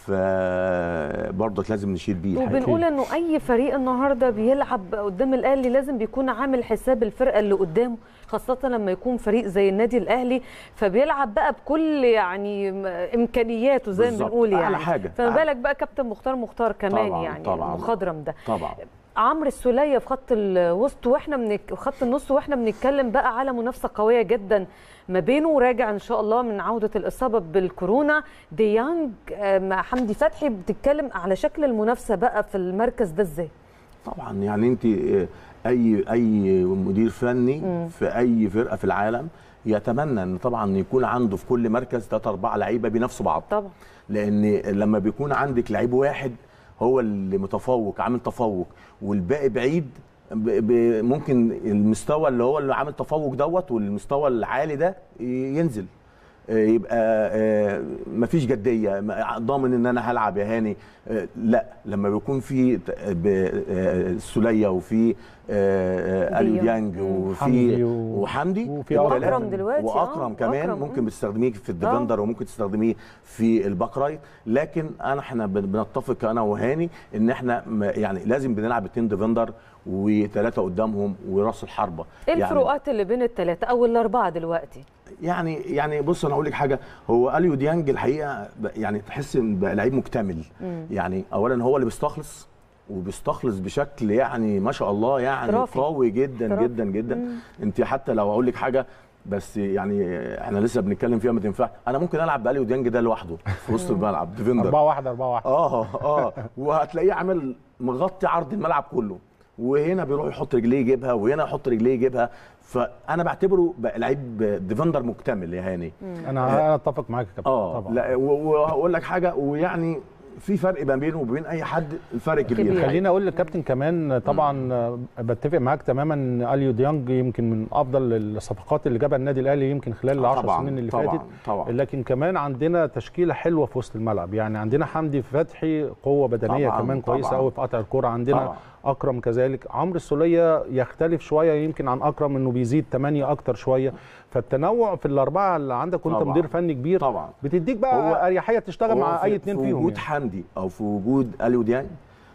فبرضك لازم نشيد بيه الحقيقة. وبنقول انه اي فريق النهارده بيلعب قدام الاهلي لازم بيكون عامل حساب الفرقه اللي قدامه خاصه لما يكون فريق زي النادي الاهلي فبيلعب بقى بكل يعني م- امكانياته زي ما بالظبط. بنقول أعلى يعني حاجة. فما أعلى. بالك بقى كابتن مختار مختار كمان طبعاً، يعني طبعاً. المخضرم ده طبعا عمرو السوليه في خط الوسط واحنا منك خط النص واحنا بنتكلم بقى على منافسه قويه جدا ما بينه وراجع ان شاء الله من عوده الاصابه بالكورونا ديانج آه، مع حمدي فتحي بتتكلم على شكل المنافسه بقى في المركز ده ازاي طبعا يعني انت آه، اي اي مدير فني في اي فرقه في العالم يتمنى ان طبعا يكون عنده في كل مركز ثلاثة أربعة لعيبه بينافسوا بعض طبعا لان لما بيكون عندك لعيب واحد هو اللي متفوق عامل تفوق والباقي بعيد ب- ب- ممكن المستوى اللي هو اللي عامل تفوق دوت والمستوى العالي ده ي- ينزل آه، يبقى آه، مفيش جديه ما- ضامن ان انا هلعب يا هاني آه، لا لما بيكون في ت- ب- آه، السوليه وفي آه، آه، اليو ديانج. ديانج حمدي وفي و- وحمدي وفي التلاتة. أكرم دلوقتي، آه، واكرم كمان وأكرم، ممكن مم. بتستخدميه في الديفندر وممكن تستخدميه في الباك رايت لكن انا احنا بن- بنتفق انا وهاني ان احنا م- يعني لازم بنلعب اتنين ديفندر وثلاثه قدامهم وراس الحربه ايه يعني الفروقات اللي بين الثلاثه او الاربعه دلوقتي يعني يعني بص انا اقول لك حاجه هو اليو ديانج الحقيقه ب- يعني تحس ان بقى لعيب مكتمل يعني اولا هو اللي بيستخلص وبيستخلص بشكل يعني ما شاء الله يعني احترافي. قوي جدا احترافي. جدا جدا انت حتى لو اقول لك حاجه بس يعني احنا لسه بنتكلم فيها ما تنفع انا ممكن العب باليو ديانج ده لوحده في وسط الملعب ديفندر 4 1 4 1 اه اه وهتلاقيه عامل مغطي عرض الملعب كله وهنا بيروح يحط رجليه يجيبها وهنا يحط رجليه يجيبها فانا بعتبره بقى لعيب ديفندر مكتمل يا هاني انا انا اتفق معاك يا كابتن اه طبعا لا و- وهقول لك حاجه ويعني في فرق ما بينه وبين اي حد الفرق كبير كبير. خليني اقول للكابتن كمان طبعا آه، بتفق معاك تماما ان اليو ديانج يمكن من افضل الصفقات اللي جابها النادي الاهلي يمكن خلال ال 10 طبعاً، سنين اللي طبعاً، فاتت طبعاً. لكن كمان عندنا تشكيله حلوه في وسط الملعب يعني عندنا حمدي فتحي قوه بدنيه طبعاً، كمان كويسه طبعاً. قوي في قطع الكوره عندنا طبعاً. اكرم كذلك عمرو السوليه يختلف شويه يمكن عن اكرم انه بيزيد 8 اكتر شويه فالتنوع في الاربعه اللي عندك وانت طبعاً. مدير فني كبير طبعا بتديك بقى هو- اريحيه تشتغل هو مع في- اي اتنين في فيهم وجود يعني. حمدي او في وجود اليو ديانج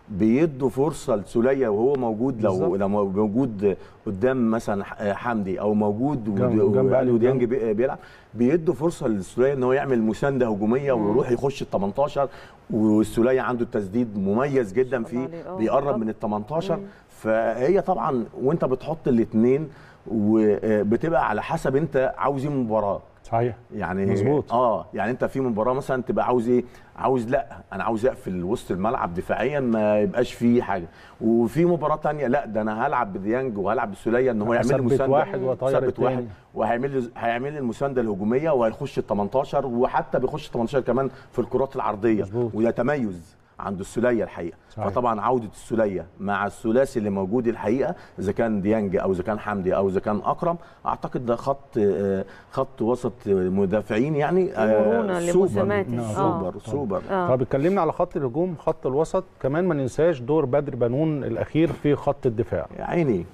بيدوا فرصه لسوليه وهو موجود لو بالظبط. لو موجود قدام مثلا ح- حمدي او موجود جنب- جنب اليو أليو ديانج ديانج. بي- بيلعب بيدوا فرصه للسوليه ان هو يعمل مسانده هجوميه ويروح يخش ال 18 والسوليه عنده التسديد مميز جدا فيه عليه، آه، بيقرب طبعاً. من ال 18 فهي طبعا وانت بتحط الاثنين وبتبقى على حسب انت عاوز ايه من المباراه صحيح يعني مظبوط. اه يعني انت في مباراه مثلا تبقى عاوز ايه عاوز لا انا عاوز اقفل وسط الملعب دفاعيا ما يبقاش فيه حاجه وفي مباراه تانية لا ده انا هلعب بديانج وهلعب بالسوليه ان هو يعمل لي أثبت مسانده واحد وأطير ثبت واحد التاني. وهيعمل لي هيعمل لي المسانده الهجوميه وهيخش ال 18 وحتى بيخش ال 18 كمان في الكرات العرضيه مظبوط. وده تميز عند السوليه الحقيقه صحيح. فطبعا عوده السوليه مع الثلاثي اللي موجود الحقيقه اذا كان ديانج او اذا كان حمدي او اذا كان اكرم اعتقد ده خط آه، خط وسط مدافعين يعني آه، مرونة سوبر لموسيماتي. آه. سوبر سوبر آه. طب اتكلمنا على خط الهجوم خط الوسط كمان ما ننساش دور بدر بنون الاخير في خط الدفاع يا عيني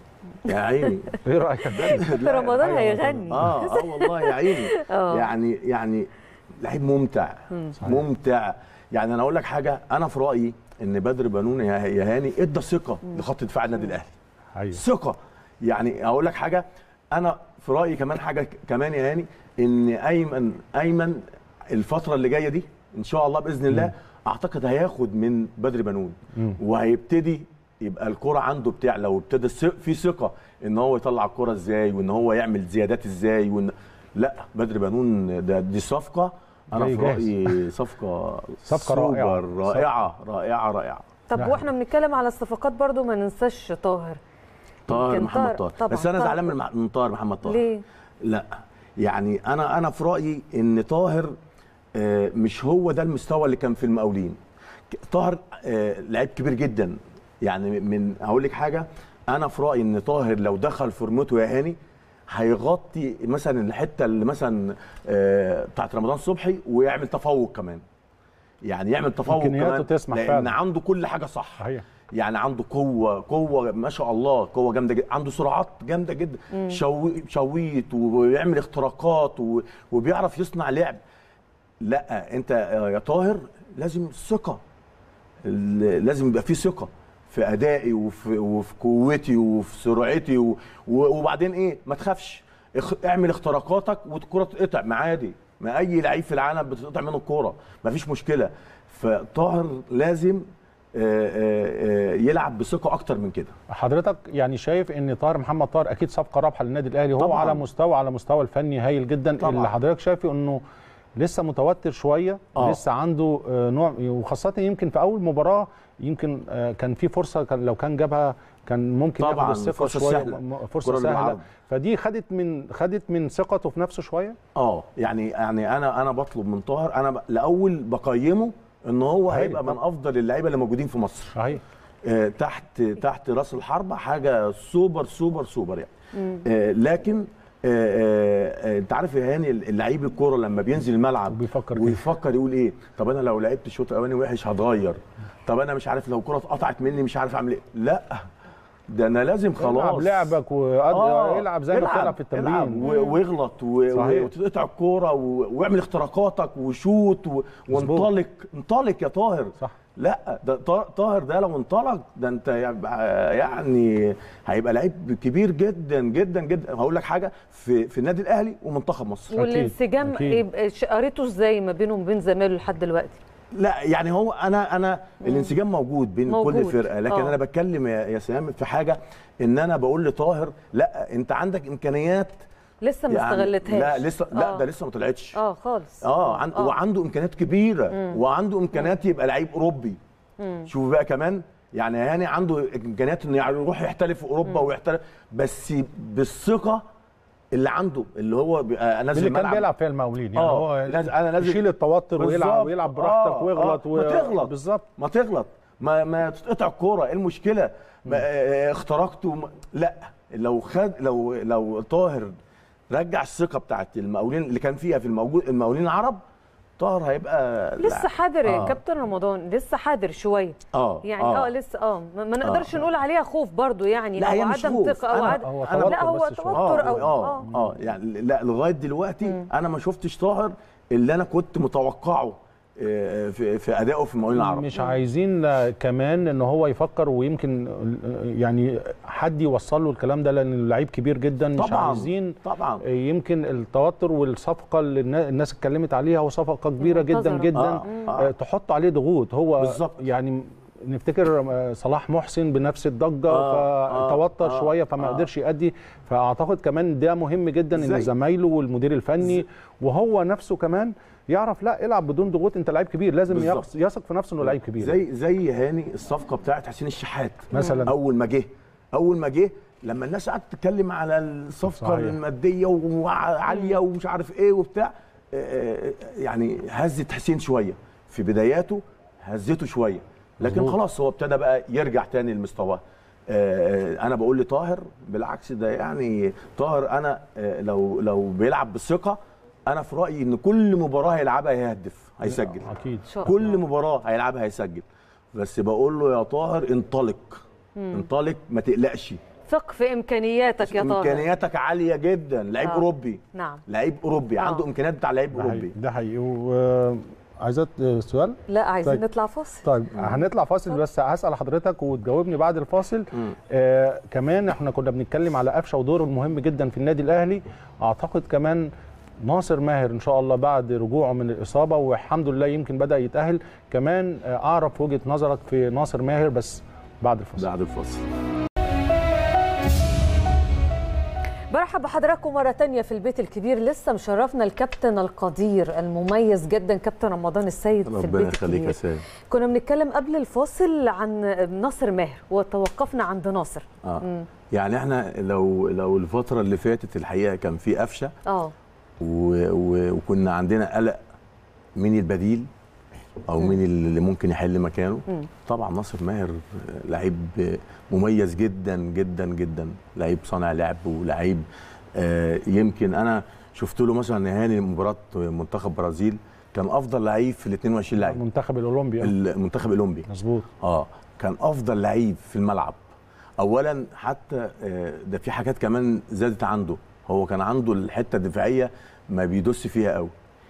يا عيني ايه رايك في لا، رمضان أيوة، هيغني اه اه والله يا عيني آه. يعني يعني لعيب ممتع صحيح. ممتع يعني انا اقول لك حاجه انا في رايي ان بدر بنون يا يا هاني ادى ثقه لخط دفاع النادي الاهلي ايوه ثقه يعني اقول لك حاجه انا في رايي كمان حاجه ك- كمان يا هاني ان ايمن ايمن الفتره اللي جايه دي ان شاء الله باذن الله اعتقد هياخد من بدر بنون مم. وهيبتدي يبقى الكرة عنده بتاعلى وابتدى الث- في ثقه ان هو يطلع الكرة ازاي وان هو يعمل زيادات ازاي وان لا بدر بنون ده دي صفقه انا جاي في جاهز. رايي صفقه صفقة سوبر رائعة. رائعه رائعه رائعه طب نعم. واحنا بنتكلم على الصفقات برضو ما ننساش طاهر طاهر يمكن محمد طاهر طبعا بس انا طاهر. زعلان من مح- من طاهر محمد طاهر ليه؟ لا يعني انا انا في رايي ان طاهر آه، مش هو ده المستوى اللي كان في المقاولين ك- طاهر آه، لعيب كبير جدا يعني من هقول لك حاجه انا في رايي ان طاهر لو دخل فورمته يا هاني هيغطي مثلا الحته اللي مثلا آه، بتاعت رمضان صبحي ويعمل تفوق كمان يعني يعمل تفوق إمكانياته كمان تسمح لان فعلا. عنده كل حاجه صح صحيح يعني عنده قوه قوه ما شاء الله قوه جامده جدا عنده سرعات جامده جدا شو شويت ويعمل اختراقات و- وبيعرف يصنع لعب لا انت يا طاهر لازم ثقه ال- لازم يبقى في ثقه في ادائي وفي, وفي قوتي وفي سرعتي و- و- وبعدين ايه ما تخافش اخ- اعمل اختراقاتك والكره تتقطع ما عادي ما اي لعيب في العالم بتتقطع منه الكوره ما فيش مشكله فطاهر لازم آه، آه، آه، يلعب بثقه اكتر من كده حضرتك يعني شايف ان طاهر محمد طاهر اكيد صفقه رابحه للنادي الاهلي هو طبعاً. على مستوى على مستوى الفني هايل جدا طبعاً. اللي حضرتك شايفه انه لسه متوتر شويه آه. لسه عنده آه، نوع وخاصه يمكن في اول مباراه يمكن آه، كان في فرصه كان لو كان جابها كان ممكن طبعاً، ياخد الثقه فرصة شويه سهلة. م- كرة فرصه سهله بالعرض. فدي خدت من خدت من ثقته في نفسه شويه اه يعني يعني انا انا بطلب من طاهر انا ب- الاول بقيمه ان هو هايل هيبقى من طبعاً. افضل اللعيبه اللي موجودين في مصر صحيح آه، تحت تحت راس الحربة حاجه سوبر سوبر سوبر يعني آه، لكن آه، آه، آه، انت عارف يا هاني اللعيب الكوره لما بينزل الملعب بيفكر كده. ويفكر يقول ايه طب انا لو لعبت الشوط الاولاني وحش هتغير طب انا مش عارف لو الكوره اتقطعت مني مش عارف اعمل ايه لا ده انا لازم خلاص العب لعبك والعب زي ما بتلعب في التمرين العب و- واغلط و- صحيح. و- وتقطع الكوره و- واعمل اختراقاتك وشوت و- مظبوط. وانطلق انطلق يا طاهر صح لا ده طا- طاهر ده لو انطلق ده انت يبقى يعني هيبقى لعيب كبير جدا جدا جدا هقول لك حاجه في في النادي الاهلي ومنتخب مصر والانسجام أكيد. يبقى ش- قريته ازاي ما بينه وبين زمايله لحد دلوقتي لا يعني هو انا انا الانسجام موجود بين موجود. كل فرقه لكن آه. انا بتكلم يا يا سام في حاجه ان انا بقول لطاهر لا انت عندك امكانيات لسه ما يعني استغلتهاش لا لسه لا آه. ده لسه ما طلعتش اه خالص اه عند وعنده امكانيات كبيره وعنده امكانيات يبقى لعيب اوروبي شوف بقى كمان يعني هاني عنده امكانيات انه يعني يروح يحترف في اوروبا ويحترف بس بالثقه اللي عنده اللي هو بيبقى نازل اللي كان الملعب بيلعب فيها المقاولين يعني آه، هو لازم- أنا لازم- يشيل التوتر ويلعب بالظبط. ويلعب براحتك آه، ويغلط آه، و... ما تغلط بالظبط ما تغلط ما ما تقطع الكوره ايه المشكله ما آه، اخترقت وما لا لو خد لو لو طاهر رجع الثقه بتاعت المقاولين اللي كان فيها في الموجود المقاولين العرب طاهر هيبقى لسه حذر يا آه. كابتن رمضان لسه حذر شويه اه يعني اه, لسه اه ما ما نقدرش آه. نقول عليها خوف برضو يعني لا، او هي مش عدم خوف. ثقه او أنا- عدم هو أنا- توتر لا هو بس شوية. توتر او اه اه اه يعني لا لغايه دلوقتي انا ما شفتش طاهر اللي انا كنت متوقعه آه، في في ادائه في المقاولين العرب مش عايزين آه، كمان ان هو يفكر ويمكن آه، يعني حد يوصل له الكلام ده لان لعيب كبير جدا مش طبعا عايزين طبعا آه، يمكن التوتر والصفقه اللي النا- الناس اتكلمت عليها وصفقه كبيره جدا منتظرة. جدا آه، آه. آه، تحط عليه ضغوط هو بالظبط. يعني نفتكر آه، صلاح محسن بنفس الضجه آه، آه، فتوتر آه، شويه فما آه. قدرش يأدي فاعتقد كمان ده مهم جدا ان زي- زمايله والمدير الفني وهو نفسه كمان يعرف لا العب بدون ضغوط انت لعيب كبير لازم بالظبط. يقص- يثق في نفسه انه لعيب كبير زي زي هاني الصفقه بتاعت حسين الشحات مثلاً. اول ما جه اول ما جه لما الناس قعدت تتكلم على الصفقه صحيح. الماديه وعاليه ومش عارف ايه وبتاع آه، آه، يعني هزت حسين شويه في بداياته هزته شويه لكن مظبوط. خلاص هو ابتدى بقى يرجع تاني لمستواه آه، انا بقول لطاهر بالعكس ده يعني طاهر انا آه، لو لو بيلعب بالثقه انا في رايي ان كل مباراه هيلعبها هيهدف هيسجل اكيد ان شاء الله كل مباراه هيلعبها هيسجل بس بقول له يا طاهر انطلق انطلق ما تقلقش في ثق في امكانياتك يا طاهر امكانياتك عاليه جدا لعيب آه. اوروبي نعم لعيب اوروبي آه. عنده امكانيات بتاع لعيب ده حقيقي اوروبي ده حقيقي و- عايزات سؤال لا عايزين طيب. نطلع فاصل طيب هنطلع فاصل بس هسال حضرتك وتجاوبني بعد الفاصل مم. آه كمان احنا كنا بنتكلم على قفشه ودوره المهم جدا في النادي الاهلي اعتقد كمان ناصر ماهر ان شاء الله بعد رجوعه من الاصابه والحمد لله يمكن بدا يتاهل كمان آه اعرف وجهه نظرك في ناصر ماهر بس بعد الفاصل بعد الفاصل برحب بحضراتكم مرة تانية في البيت الكبير لسه مشرفنا الكابتن القدير المميز جدا كابتن رمضان السيد في ربنا البيت يخليك يا الكبير سيد كنا بنتكلم قبل الفاصل عن ناصر ماهر وتوقفنا عند ناصر اه مم. يعني احنا لو لو الفتره اللي فاتت الحقيقه كان في قفشه اه و... و... وكنا عندنا قلق مين البديل او مم. مين اللي ممكن يحل مكانه مم. طبعا ناصر ماهر لعيب مميز جدا جدا جدا لعيب صانع لعب ولعيب آه، يمكن انا شفت له مثلا نهائي مباراه منتخب برازيل كان افضل لعيب في ال 22 لعيب المنتخب الاولمبي آه. المنتخب الاولمبي مظبوط اه كان افضل لعيب في الملعب اولا حتى آه، ده في حاجات كمان زادت عنده هو كان عنده الحته الدفاعيه ما بيدوس فيها قوي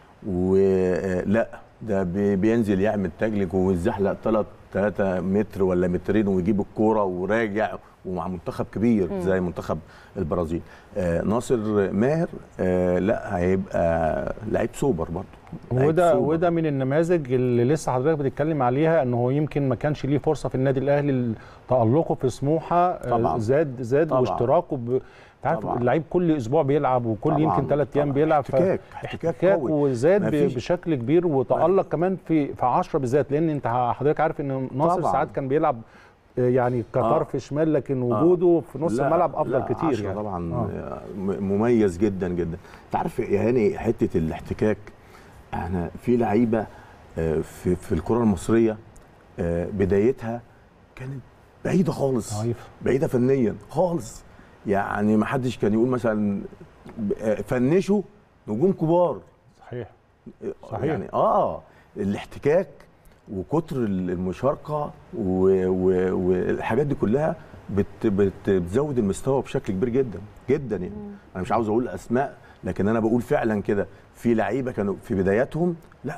ولا ده بي- بينزل يعمل تاجلك ويزحلق 3 3 متر ولا مترين ويجيب الكوره وراجع ومع منتخب كبير مم. زي منتخب البرازيل آه ناصر ماهر آه لا هيبقى لعيب سوبر برضه لعيب وده سوبر. وده من النماذج اللي لسه حضرتك بتتكلم عليها ان هو يمكن ما كانش ليه فرصه في النادي الاهلي تالقه في سموحه آه، طبعاً. زاد زاد طبعاً. واشتراكه ب... انت عارف طبعاً. اللعيب كل اسبوع بيلعب وكل طبعاً. يمكن ثلاث ايام طبعاً. بيلعب ف- احتكاك احتكاك احتكاك قوي وزاد ب- مفيش. بشكل كبير وتالق كمان في في 10 بالذات لان انت حضرتك عارف ان ناصر طبعاً. ساعات كان بيلعب آه، يعني كطرف شمال لكن وجوده في نص لا، الملعب افضل لا، كتير عشرة يعني طبعا آه. آه. مميز جدا جدا انت عارف يا هاني حته الاحتكاك احنا في لعيبه آه، في في الكره المصريه آه، بدايتها كانت بعيده خالص ضعيف بعيده فنيا خالص يعني ما حدش كان يقول مثلا آه، فنشوا نجوم كبار صحيح آه، صحيح. يعني اه الاحتكاك وكتر المشاركه و- و- والحاجات دي كلها بت بت بتزود المستوى بشكل كبير جدا جدا يعني انا مش عاوز اقول اسماء لكن انا بقول فعلا كده في لعيبه كانوا في بداياتهم لا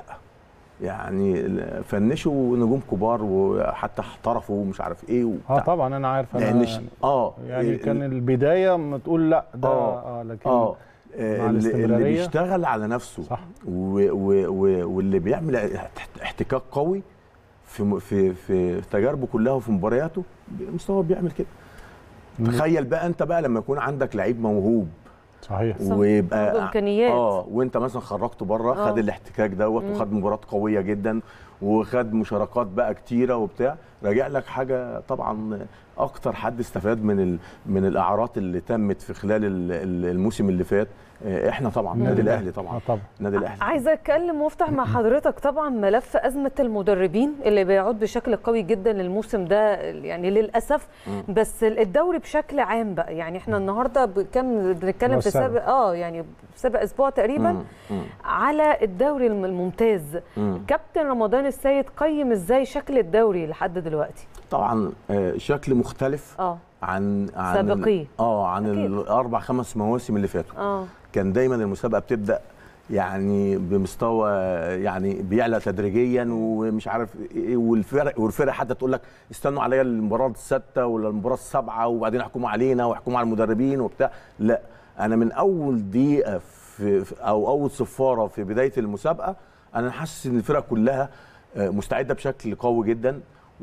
يعني فنشوا نجوم كبار وحتى احترفوا ومش عارف ايه اه وبتاع طبعا انا عارف لان انا ش- اه يعني ال- كان البدايه ما تقول لا ده آه. اه لكن اه مع اللي, اللي الاستمرارية. بيشتغل على نفسه صح و و و واللي بيعمل احت- احتكاك قوي في م- في في تجاربه كلها وفي مبارياته مستوى بيعمل كده تخيل بقى انت بقى لما يكون عندك لعيب موهوب صحيح صح. ويبقى عنده إمكانيات. اه وانت مثلا خرجته بره آه. خد الاحتكاك دوت مم. وخد مباريات قويه جدا وخد مشاركات بقى كتيره وبتاع راجع لك حاجه طبعا اكتر حد استفاد من ال... من الاعارات اللي تمت في خلال ال- ال- الموسم اللي فات آه، احنا طبعا النادي الاهلي طبعا اه طبعا النادي الاهلي عايزه اتكلم وافتح مع حضرتك طبعا ملف ازمه المدربين اللي بيعود بشكل قوي جدا الموسم ده يعني للاسف مم. بس الدوري بشكل عام بقى يعني احنا النهارده ب- كم بنتكلم في السابع. سابق اه يعني سابق اسبوع تقريبا مم. مم. على الدوري الم- الممتاز مم. كابتن رمضان السيد قيم ازاي شكل الدوري لحد دلوقتي طبعا آه، شكل مختلف اه عن عن سابقيه. اه عن أكيد. الاربع خمس مواسم اللي فاتوا اه كان دايما المسابقه بتبدا يعني بمستوى يعني بيعلى تدريجيا ومش عارف ايه والفرق والفرق حتى تقول لك استنوا عليا المباراه السادسه ولا المباراه السابعه وبعدين احكموا علينا واحكموا على المدربين وبتاع لا انا من اول دقيقه في في- او اول صفاره في بدايه المسابقه انا حاسس ان الفرق كلها آه، مستعده بشكل قوي جدا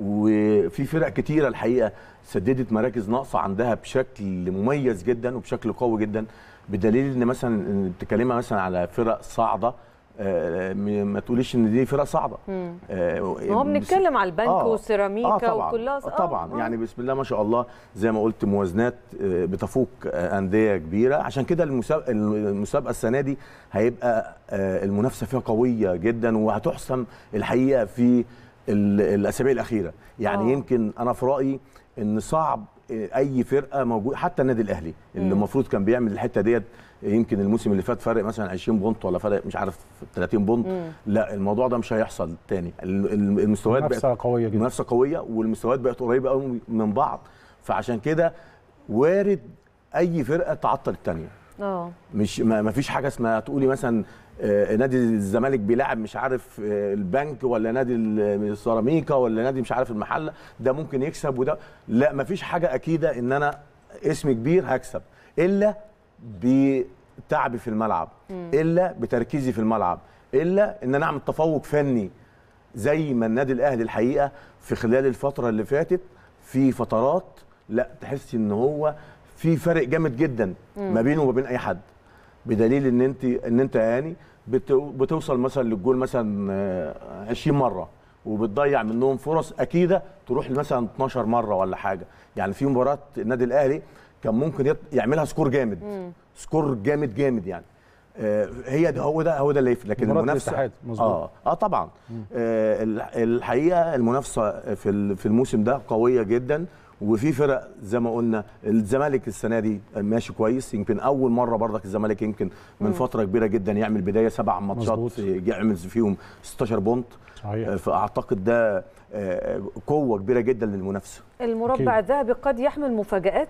وفي فرق كتيره الحقيقه سددت مراكز ناقصه عندها بشكل مميز جدا وبشكل قوي جدا بدليل ان مثلا إن بتتكلمي مثلا على فرق صاعده آه، م- ما تقوليش ان دي فرق صعبه مم. آه، ما هو بس- بنتكلم على البنك آه، والسيراميكا طبعا وكلها آه طبعا يعني بسم الله ما شاء الله زي ما قلت موازنات آه، بتفوق آه، انديه كبيره عشان كده المسابقه المسابقه السنه دي هيبقى آه، المنافسه فيها قويه جدا وهتحسم الحقيقه في ال- الاسابيع الاخيره يعني آه. يمكن انا في رايي ان صعب آه، اي فرقه موجود حتى النادي الاهلي اللي مم. المفروض كان بيعمل الحته ديت يمكن الموسم اللي فات فرق مثلا 20 بونت ولا فرق مش عارف 30 بونت مم. لا الموضوع ده مش هيحصل تاني ال- ال- المستويات بقت منافسه قويه جدا منافسه قويه والمستويات بقت قريبه قوي من بعض فعشان كده وارد اي فرقه تعطل الثانيه اه مش ما ما فيش حاجه اسمها تقولي مثلا آه، نادي الزمالك بيلعب مش عارف آه، البنك ولا نادي ال- السيراميكا ولا نادي مش عارف المحله ده ممكن يكسب وده لا ما فيش حاجه اكيده ان انا اسم كبير هكسب الا بتعبي في الملعب الا بتركيزي في الملعب الا ان انا اعمل تفوق فني زي ما النادي الاهلي الحقيقه في خلال الفتره اللي فاتت في فترات لا تحس ان هو في فرق جامد جدا ما بينه وما بين اي حد بدليل ان انت ان انت يا هاني بت- بتوصل مثلا للجول مثلا آه، 20 مره وبتضيع منهم فرص اكيده تروح مثلا 12 مره ولا حاجه يعني في مباراه النادي الاهلي كان ممكن يط- يعملها سكور جامد سكور جامد جامد يعني آه، هي ده هو ده هو ده اللي يفرق لكن مباراة المنافسه الاتحاد، مظبوط. اه اه طبعا آه ال- الحقيقه المنافسه في ال- في الموسم ده قويه جدا وفي فرق زي ما قلنا الزمالك السنه دي ماشي كويس يمكن اول مره برضك الزمالك يمكن من فتره كبيره جدا يعمل بدايه سبع ماتشات مظبوط. يعمل فيهم 16 بونت صحيح. آه، فاعتقد ده آه، قوه كبيره جدا للمنافسه المربع الذهبي قد يحمل مفاجآت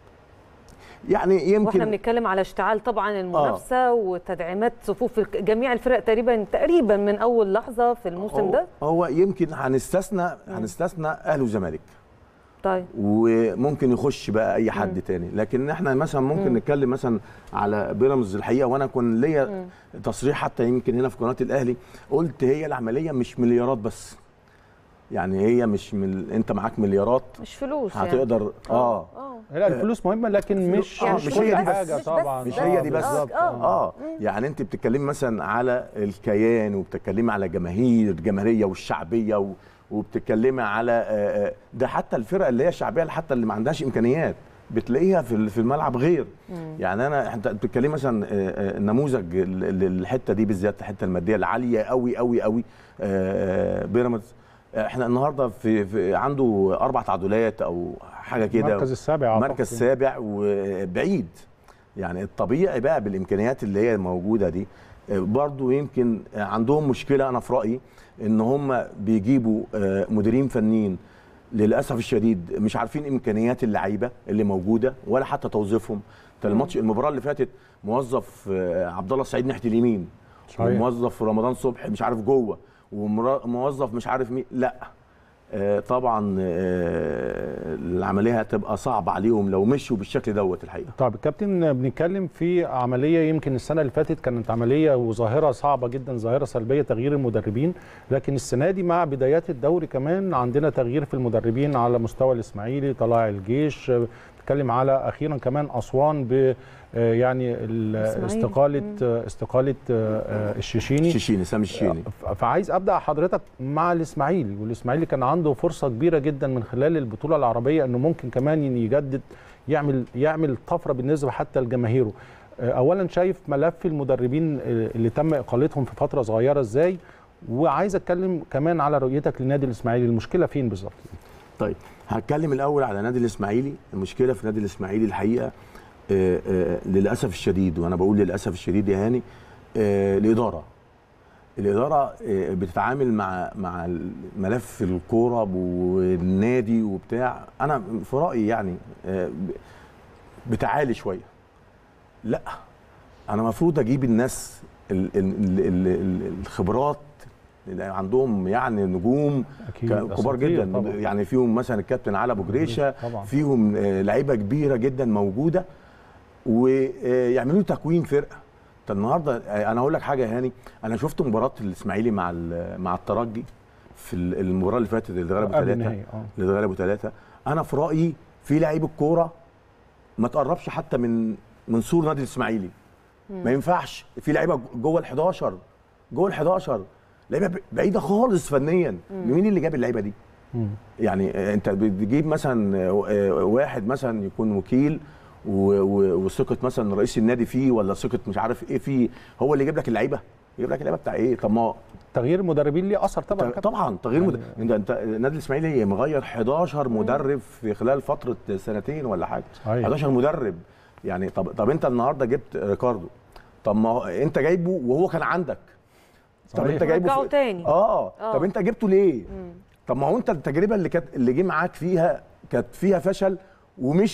يعني واحنا يمكن بنتكلم على اشتعال طبعا المنافسه وتدعيمات صفوف الك- جميع الفرق تقريبا تقريبا من اول لحظه في الموسم هو, ده هو يمكن هنستثنى هنستثنى اهلي وزمالك طيب وممكن يخش بقى اي حد تاني لكن احنا مثلا ممكن نتكلم مثلا على بيراميدز الحقيقه وانا كان ليا تصريح حتى يمكن هنا في قناه الاهلي قلت هي العمليه مش مليارات بس يعني هي مش مل... انت معاك مليارات مش فلوس يعني. هتقدر اه اه لا الفلوس مهمه لكن مش آه، مش مش كل هي دي بس. حاجه مش بس- طبعا مش بس- هي دي بس آه، آه. اه يعني انت بتتكلمي مثلا على الكيان وبتتكلمي على جماهير الجماهيريه والشعبيه و... وبتتكلمي على آه، آه، ده حتى الفرق اللي هي الشعبيه حتى اللي ما عندهاش امكانيات بتلاقيها في ال- في الملعب غير يعني انا انت بتتكلمي مثلا آه، آه، النموذج ال- ال- الحته دي بالذات الحته الماديه العاليه قوي قوي قوي آه، آه، بيراميدز احنا النهارده في, في عنده اربع تعادلات او حاجه كده المركز السابع أعتقد. مركز سابع وبعيد يعني الطبيعي بقى بالامكانيات اللي هي موجوده دي آه، برضو يمكن عندهم مشكله انا في رايي ان هم بيجيبوا آه، مديرين فنيين للاسف الشديد مش عارفين امكانيات اللعيبه اللي موجوده ولا حتى توظيفهم انت الماتش المباراه اللي فاتت موظف آه، عبد الله السعيد ناحيه اليمين صحيح. وموظف رمضان صبحي مش عارف جوه وموظف مش عارف مين لا آه، طبعا آه، العمليه هتبقى صعبه عليهم لو مشوا بالشكل دوت الحقيقه طيب الكابتن بنتكلم في عمليه يمكن السنه اللي فاتت كانت عمليه وظاهره صعبه جدا ظاهره سلبيه تغيير المدربين لكن السنه دي مع بدايات الدوري كمان عندنا تغيير في المدربين على مستوى الاسماعيلي طلائع الجيش بنتكلم على اخيرا كمان اسوان ب آه، يعني ال- إسماعيلي. استقاله آه، استقاله آه، آه، الشيشيني الشيشيني سامي الشيشيني ف- فعايز ابدا حضرتك مع الاسماعيلي والاسماعيلي كان عنده فرصه كبيره جدا من خلال البطوله العربيه انه ممكن كمان يجدد يعمل يعمل طفره بالنسبه حتى لجماهيره آه، اولا شايف ملف المدربين آه، اللي تم اقالتهم في فتره صغيره ازاي وعايز اتكلم كمان على رؤيتك للنادي الاسماعيلي المشكله فين بالظبط طيب هتكلم الاول على نادي الاسماعيلي المشكله في نادي الاسماعيلي الحقيقه آه، آه، للاسف الشديد وانا بقول للاسف الشديد يا هاني آه، الاداره الاداره آه، بتتعامل مع مع ملف الكوره والنادي وبتاع انا في رايي يعني آه، ب- بتعالي شويه لا انا المفروض اجيب الناس ال- ال- ال- ال- الخبرات اللي عندهم يعني نجوم أكيد، ك- كبار أساطير جدا طبعاً. يعني فيهم مثلا الكابتن علي ابو جريشه طبعاً. فيهم آه، لعيبه كبيره جدا موجوده ويعملوا تكوين فرقه طب النهارده آه، انا هقول لك حاجه يا هاني انا شفت مباراه الاسماعيلي مع ال- مع الترجي في ال- المباراه اللي فاتت اللي اتغلبوا قبل ثلاثه النهائي، آه. اللي اتغلبوا ثلاثه انا في رايي في لعيب الكوره ما تقربش حتى من من سور نادي الاسماعيلي ما ينفعش في لعيبه جوه ال 11 جوه ال 11 لعيبه ب- بعيده خالص فنيا مين اللي جاب اللعيبه دي؟ مم. يعني آه، انت بتجيب مثلا آه، آه، واحد مثلا يكون وكيل و- و- وثقه مثلا رئيس النادي فيه ولا ثقه مش عارف ايه فيه هو اللي يجيب لك اللعيبه يجيب لك اللعيبه بتاع ايه طب ما تغيير المدربين ليه اثر طبعا يا كابتن. طبعا تغيير مد... انت انت النادي الاسماعيلي مغير 11 مدرب في خلال فتره سنتين ولا حاجه صحيح. 11 مدرب يعني طب طب انت النهارده جبت ريكاردو طب ما هو انت جايبه وهو كان عندك طب صحيح. انت جايبه رجعه في- تاني. اه آه. طب انت جبته ليه طب ما هو انت التجربه اللي كانت اللي جه معاك فيها كانت فيها فشل ومشي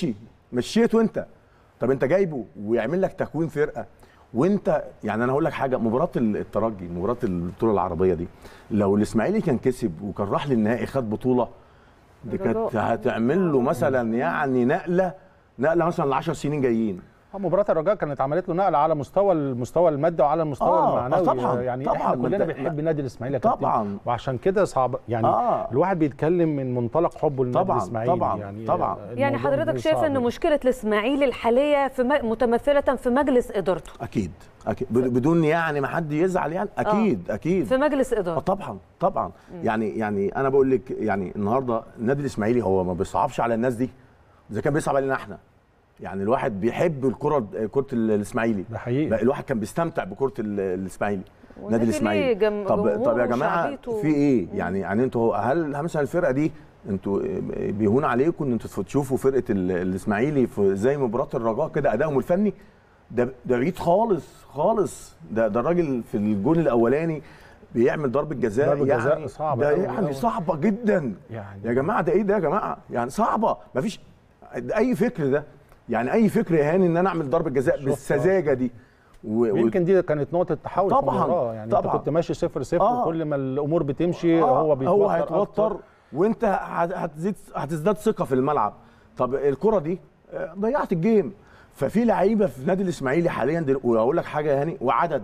مشيته انت طب انت جايبه ويعمل لك تكوين فرقه وانت يعني انا هقول لك حاجه مباراه الترجي مباراه البطوله العربيه دي لو الاسماعيلي كان كسب وكان راح للنهائي خد بطوله دي كانت الرجاء. هتعمل له مثلا يعني نقله نقله مثلا ل 10 سنين جايين آه، مباراة الرجاء كانت عملت له نقلة على مستوى المستوى المادي وعلى المستوى آه، آه، المعنوي طبعاً، يعني طبعاً، احنا ما كلنا أنت- بنحب ما- نادي الاسماعيلي يا كابتن طبعاً. وعشان كده صعب يعني آه. الواحد بيتكلم من منطلق حبه للنادي طبعاً، الاسماعيلي طبعاً، يعني طبعاً. يعني الموضوع حضرتك شايف صعب. ان مشكله الاسماعيلي الحاليه في م- متمثله في مجلس ادارته اكيد اكيد بد- بدون يعني ما حد يزعل يعني اكيد اكيد في مجلس اه ادارته طبعا طبعا يعني يعني انا بقول لك يعني النهارده النادي الاسماعيلي هو ما بيصعبش على الناس دي اذا كان بيصعب علينا احنا يعني الواحد بيحب الكره كره الاسماعيلي ده حقيقي بقى الواحد كان بيستمتع بكره ال- الاسماعيلي نادي والنادي الاسماعيلي ليه جم- طب طب يا جمهوره جماعه وشعبيته. في ايه يعني يعني انتوا هل مثلا الفرقه دي انتوا بيهون عليكم ان انتوا تشوفوا فرقه ال- الاسماعيلي في زي مباراه الرجاء كده ادائهم الفني ده ده بعيد خالص خالص ده ده الراجل في الجون الاولاني بيعمل ضربه جزاء ضربة يعني جزاء صعبة ده أوي يعني أوي. صعبه جدا يعني يا جماعه ده ايه ده يا جماعه يعني صعبه مفيش ده اي فكر ده يعني اي فكر يا هاني ان انا اعمل ضربه جزاء شفت، بالسذاجه دي و... و... يمكن دي كانت نقطة تحول في طبعاً، المباراة يعني طبعاً. انت كنت ماشي صفر صفر آه. وكل ما الامور بتمشي آه، هو بيتوتر هو هيتوتر أكتر. وانت هت- هتزيد هتزداد ثقه في الملعب طب الكره دي آه، ضيعت الجيم ففي لعيبه في نادي الاسماعيلي حاليا دل... واقول لك حاجه يا هاني وعدد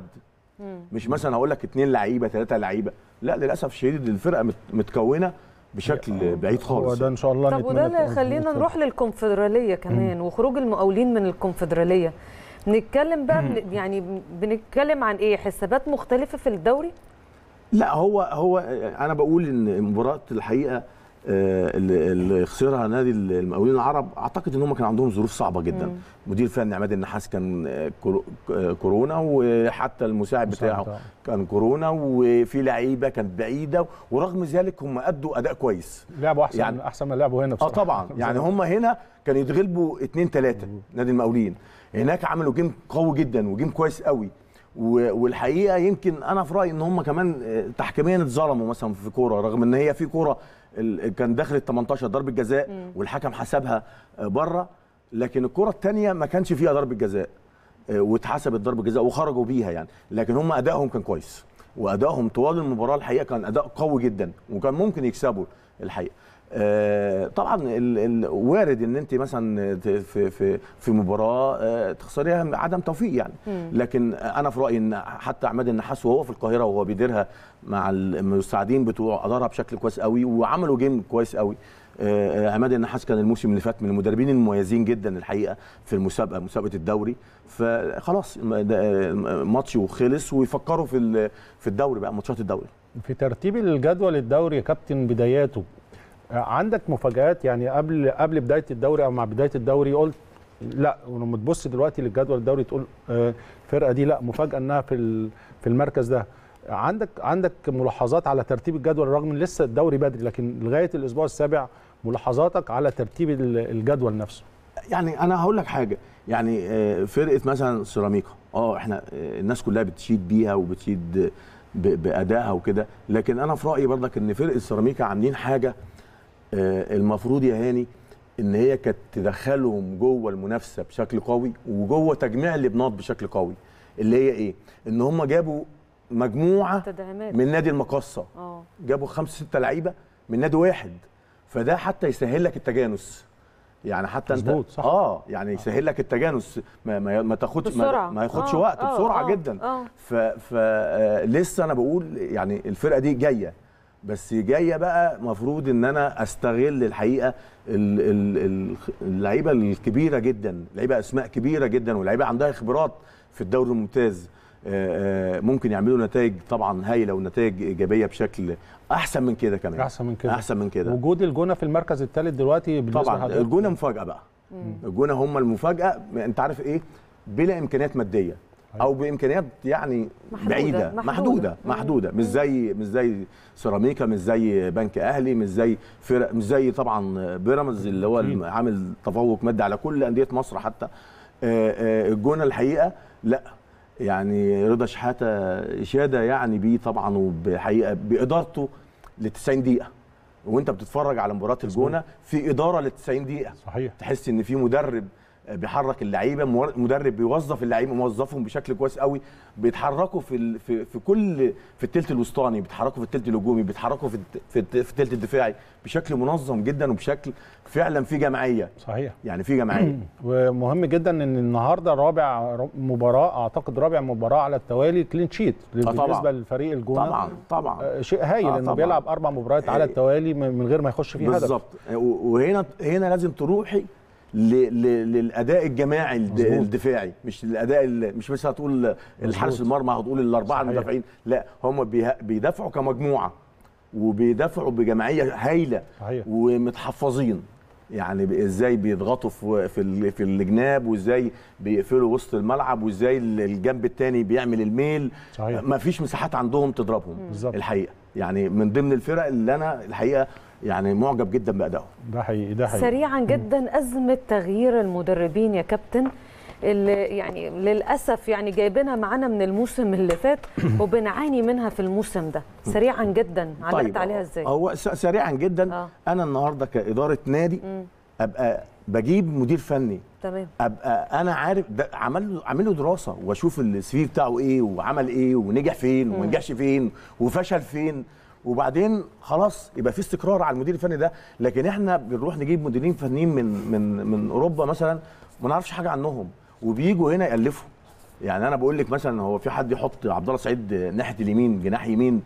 مش مثلا هقول لك اثنين لعيبه ثلاثه لعيبه لا للاسف الشديد الفرقه مت... متكونه بشكل بعيد هو خالص ده ان شاء الله طب نتمنى وده اللي تبقى يخلينا نتمنى. نروح للكونفدراليه كمان وخروج المقاولين من الكونفدراليه بنتكلم بقى بن- يعني بنتكلم عن ايه حسابات مختلفه في الدوري لا هو هو انا بقول ان مباراه الحقيقه آه، اللي اللي خسرها نادي المقاولين العرب اعتقد ان هم كان عندهم ظروف صعبه جدا مم. مدير فني عماد النحاس كان آه، كورو- آه، كورونا وحتى المساعد مساعد بتاعه بتاعه. كان كورونا وفي لعيبه كانت بعيده ورغم ذلك هم ادوا اداء كويس لعبوا احسن يعني- يعني احسن ما لعبوا هنا اه بصراحة طبعا يعني هم هنا كانوا يتغلبوا اتنين تلاته نادي المقاولين هناك عملوا جيم قوي جدا وجيم كويس قوي و- والحقيقه يمكن انا في رايي ان هم كمان آه، تحكيميا اتظلموا مثلا في كوره رغم ان هي في كوره ال- كان داخل ال 18 ضربه جزاء والحكم حسبها بره لكن الكره الثانيه ما كانش فيها ضربه جزاء آه، واتحسبت ضربه جزاء وخرجوا بيها يعني لكن هم ادائهم كان كويس وادائهم طوال المباراه الحقيقه كان اداء قوي جدا وكان ممكن يكسبوا الحقيقه آه، طبعا ال- ال- وارد ان انت مثلا ت- في في في مباراه آه، تخسريها عدم توفيق يعني لكن انا في رايي ان حتى عماد النحاس وهو في القاهره وهو بيديرها مع المساعدين بتوعه ادارها بشكل كويس قوي وعملوا جيم كويس قوي آه، آه، عماد النحاس كان الموسم اللي فات من المدربين المميزين جدا الحقيقه في المسابقه مسابقه الدوري فخلاص م- ده، آه، ماتش وخلص ويفكروا في ال- في الدوري بقى ماتشات الدوري في ترتيب الجدول الدوري يا كابتن بداياته آه، عندك مفاجآت يعني قبل قبل بدايه الدوري او مع بدايه الدوري قلت لا ولما تبص دلوقتي للجدول الدوري تقول آه، الفرقه دي لا مفاجاه انها في ال- في المركز ده عندك عندك ملاحظات على ترتيب الجدول رغم ان لسه الدوري بدري لكن لغايه الاسبوع السابع ملاحظاتك على ترتيب ال- الجدول نفسه يعني انا هقول لك حاجه يعني آه، فرقه مثلا سيراميكا اه احنا آه، الناس كلها بتشيد بيها وبتشيد ب- بادائها وكده لكن انا في رايي برضك ان فرقه سيراميكا عاملين حاجه آه، المفروض يا هاني ان هي كانت تدخلهم جوه المنافسه بشكل قوي وجوه تجميع اللبنات بشكل قوي اللي هي ايه ان هم جابوا مجموعه تدعيمات من نادي المقاصه اه جابوا خمسة ستة لعيبه من نادي واحد فده حتى يسهل لك التجانس يعني حتى مظبوط، انت صح. اه يعني يسهل لك التجانس ما ما, ما تاخدش بسرعة. ما, ما ياخدش آه، وقت آه، بسرعه آه، جدا آه. ف ف آه، لسه انا بقول يعني الفرقه دي جايه بس جايه بقى مفروض ان انا استغل الحقيقه ال- ال- ال- اللعيبه الكبيره جدا لعيبه اسماء كبيره جدا ولعيبه عندها خبرات في الدوري الممتاز آه، آه، ممكن يعملوا نتائج طبعا هايله ونتائج ايجابيه بشكل احسن من كده كمان احسن من كده احسن من كده وجود الجونه في المركز الثالث دلوقتي بالنسبه طبعا لحضرتك الجونه مفاجاه بقى الجونه هم المفاجاه انت عارف ايه بلا امكانيات ماديه او بامكانيات يعني محدودة، بعيده محدودة. محدوده مم. محدوده مش زي مش زي سيراميكا مش زي بنك اهلي مش زي فرق مش زي طبعا بيراميدز اللي هو أكيد. عامل تفوق مادي على كل انديه مصر حتى آه، آه، الجونه الحقيقه لا يعني رضا شحاته اشاده يعني بيه طبعا وبحقيقه بادارته ل 90 دقيقه وانت بتتفرج على مباراه الجونه في اداره لل 90 دقيقه صحيح تحس ان في مدرب بيحرك اللعيبه مور- مدرب بيوظف اللعيبه موظفهم بشكل كويس قوي بيتحركوا في ال... في, في كل في الثلث الوسطاني بيتحركوا في الثلث الهجومي بيتحركوا في الت- في الت- في الثلث الدفاعي بشكل منظم جدا وبشكل فعلا في جماعيه صحيح يعني في جماعيه ومهم جدا ان النهارده رابع ر- مباراه اعتقد رابع مباراه على التوالي كلين شيت طبعاً. بالنسبه للفريق الجونه طبعا طبعا آه، شيء هايل آه، انه طبعاً. بيلعب اربع مباريات على آه، التوالي من من غير ما يخش فيه هدف بالظبط و- وهنا هنا لازم تروحي ل... ل... للاداء الجماعي الد... مظبوط. الدفاعي مش الاداء ال... مش بس هتقول الحارس المرمى هتقول الاربعه صحيح. المدافعين لا هم بيه... بيدافعوا كمجموعه وبيدافعوا بجماعيه هايله صحيح ومتحفظين يعني ب- ازاي بيضغطوا في في ال- في الجناب وازاي بيقفلوا وسط الملعب وازاي ال- الجنب الثاني بيعمل الميل صحيح ما فيش مساحات عندهم تضربهم بالظبط. الحقيقه يعني من ضمن الفرق اللي انا الحقيقه يعني معجب جدا بادائهم ده حقيقي ده حقيقي سريعا جدا أزمة تغيير المدربين يا كابتن اللي يعني للأسف يعني جايبينها معانا من الموسم اللي فات وبنعاني منها في الموسم ده سريعا جدا علقت عليها ازاي؟ هو س- سريعا جدا آه. انا النهارده كاداره نادي مم. ابقى بجيب مدير فني تمام ابقى انا عارف ده عمل له عامل له دراسه واشوف السي في بتاعه ايه وعمل ايه ونجح فين وما نجحش فين وفشل فين وبعدين خلاص يبقى في استقرار على المدير الفني ده لكن احنا بنروح نجيب مديرين فنيين من من من اوروبا مثلا ما نعرفش حاجه عنهم وبيجوا هنا يالفوا يعني انا بقول لك مثلا هو في حد يحط عبد الله سعيد ناحيه اليمين جناح يمين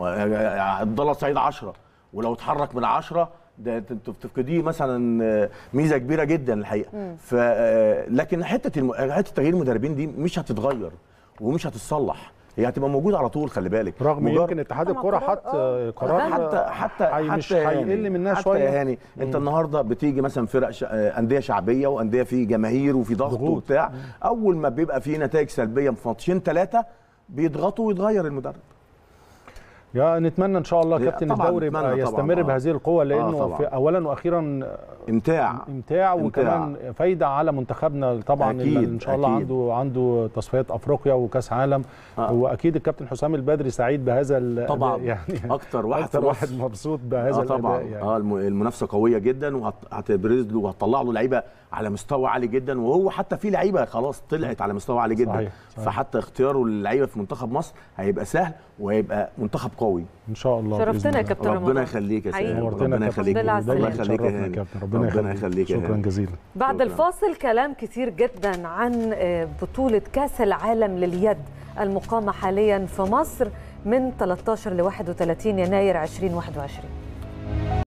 عبد الله سعيد 10 ولو اتحرك من 10 ده انت بتفقديه مثلا ميزه كبيره جدا الحقيقه ف لكن حته الم... حته تغيير المدربين دي مش هتتغير ومش هتتصلح هي هتبقى موجوده على طول خلي بالك رغم مجرد- يمكن اتحاد طبعاً الكره قرار- حط آه. قرار حتى حتى هي- حتى مش يعني- هيقل منها حتى شويه يعني انت النهارده بتيجي مثلا فرق ش... آه، انديه شعبيه وانديه في جماهير وفي ضغط ضغوط. وبتاع اول ما بيبقى في نتائج سلبيه في ماتشين ثلاثه بيضغطوا ويتغير المدرب يا نتمنى ان شاء الله لا، كابتن طبعاً الدوري نتمنى يبقى طبعاً، يستمر آه. بهذه القوه لانه طبعاً. في اولا واخيرا امتاع امتاع وكمان فايده على منتخبنا طبعا أكيد، اللي ان شاء الله أكيد. عنده عنده تصفيات افريقيا وكاس عالم آه. واكيد الكابتن حسام البدري سعيد بهذا الأداء طبعا يعني اكتر واحد اكتر في واحد مصر. مبسوط بهذا اه طبعا الاداء يعني اه الم- المنافسه قويه جدا وهتبرز له وهتطلع له لعيبه على مستوى عالي جدا وهو حتى في لعيبه خلاص طلعت على مستوى عالي جدا صحيح، صحيح. فحتى اختياره للعيبه في منتخب مصر هيبقى سهل وهيبقى منتخب قوي ان شاء الله شرفتنا بإذن يا الله. كابتن ربنا رمضان. يخليك يا حقيقي. سيدي نورتنا ربنا كابتن. يخليك بالله دايما على الله يخليك يا تشرفنا هاني كابتن ربنا ربنا يخليك يخليك يا شكرا هاني. جزيلا بعد شكراً. الفاصل كلام كتير جدا عن آه، بطولة كأس العالم لليد المقامة حاليا في مصر من 13 ل 31 يناير 2021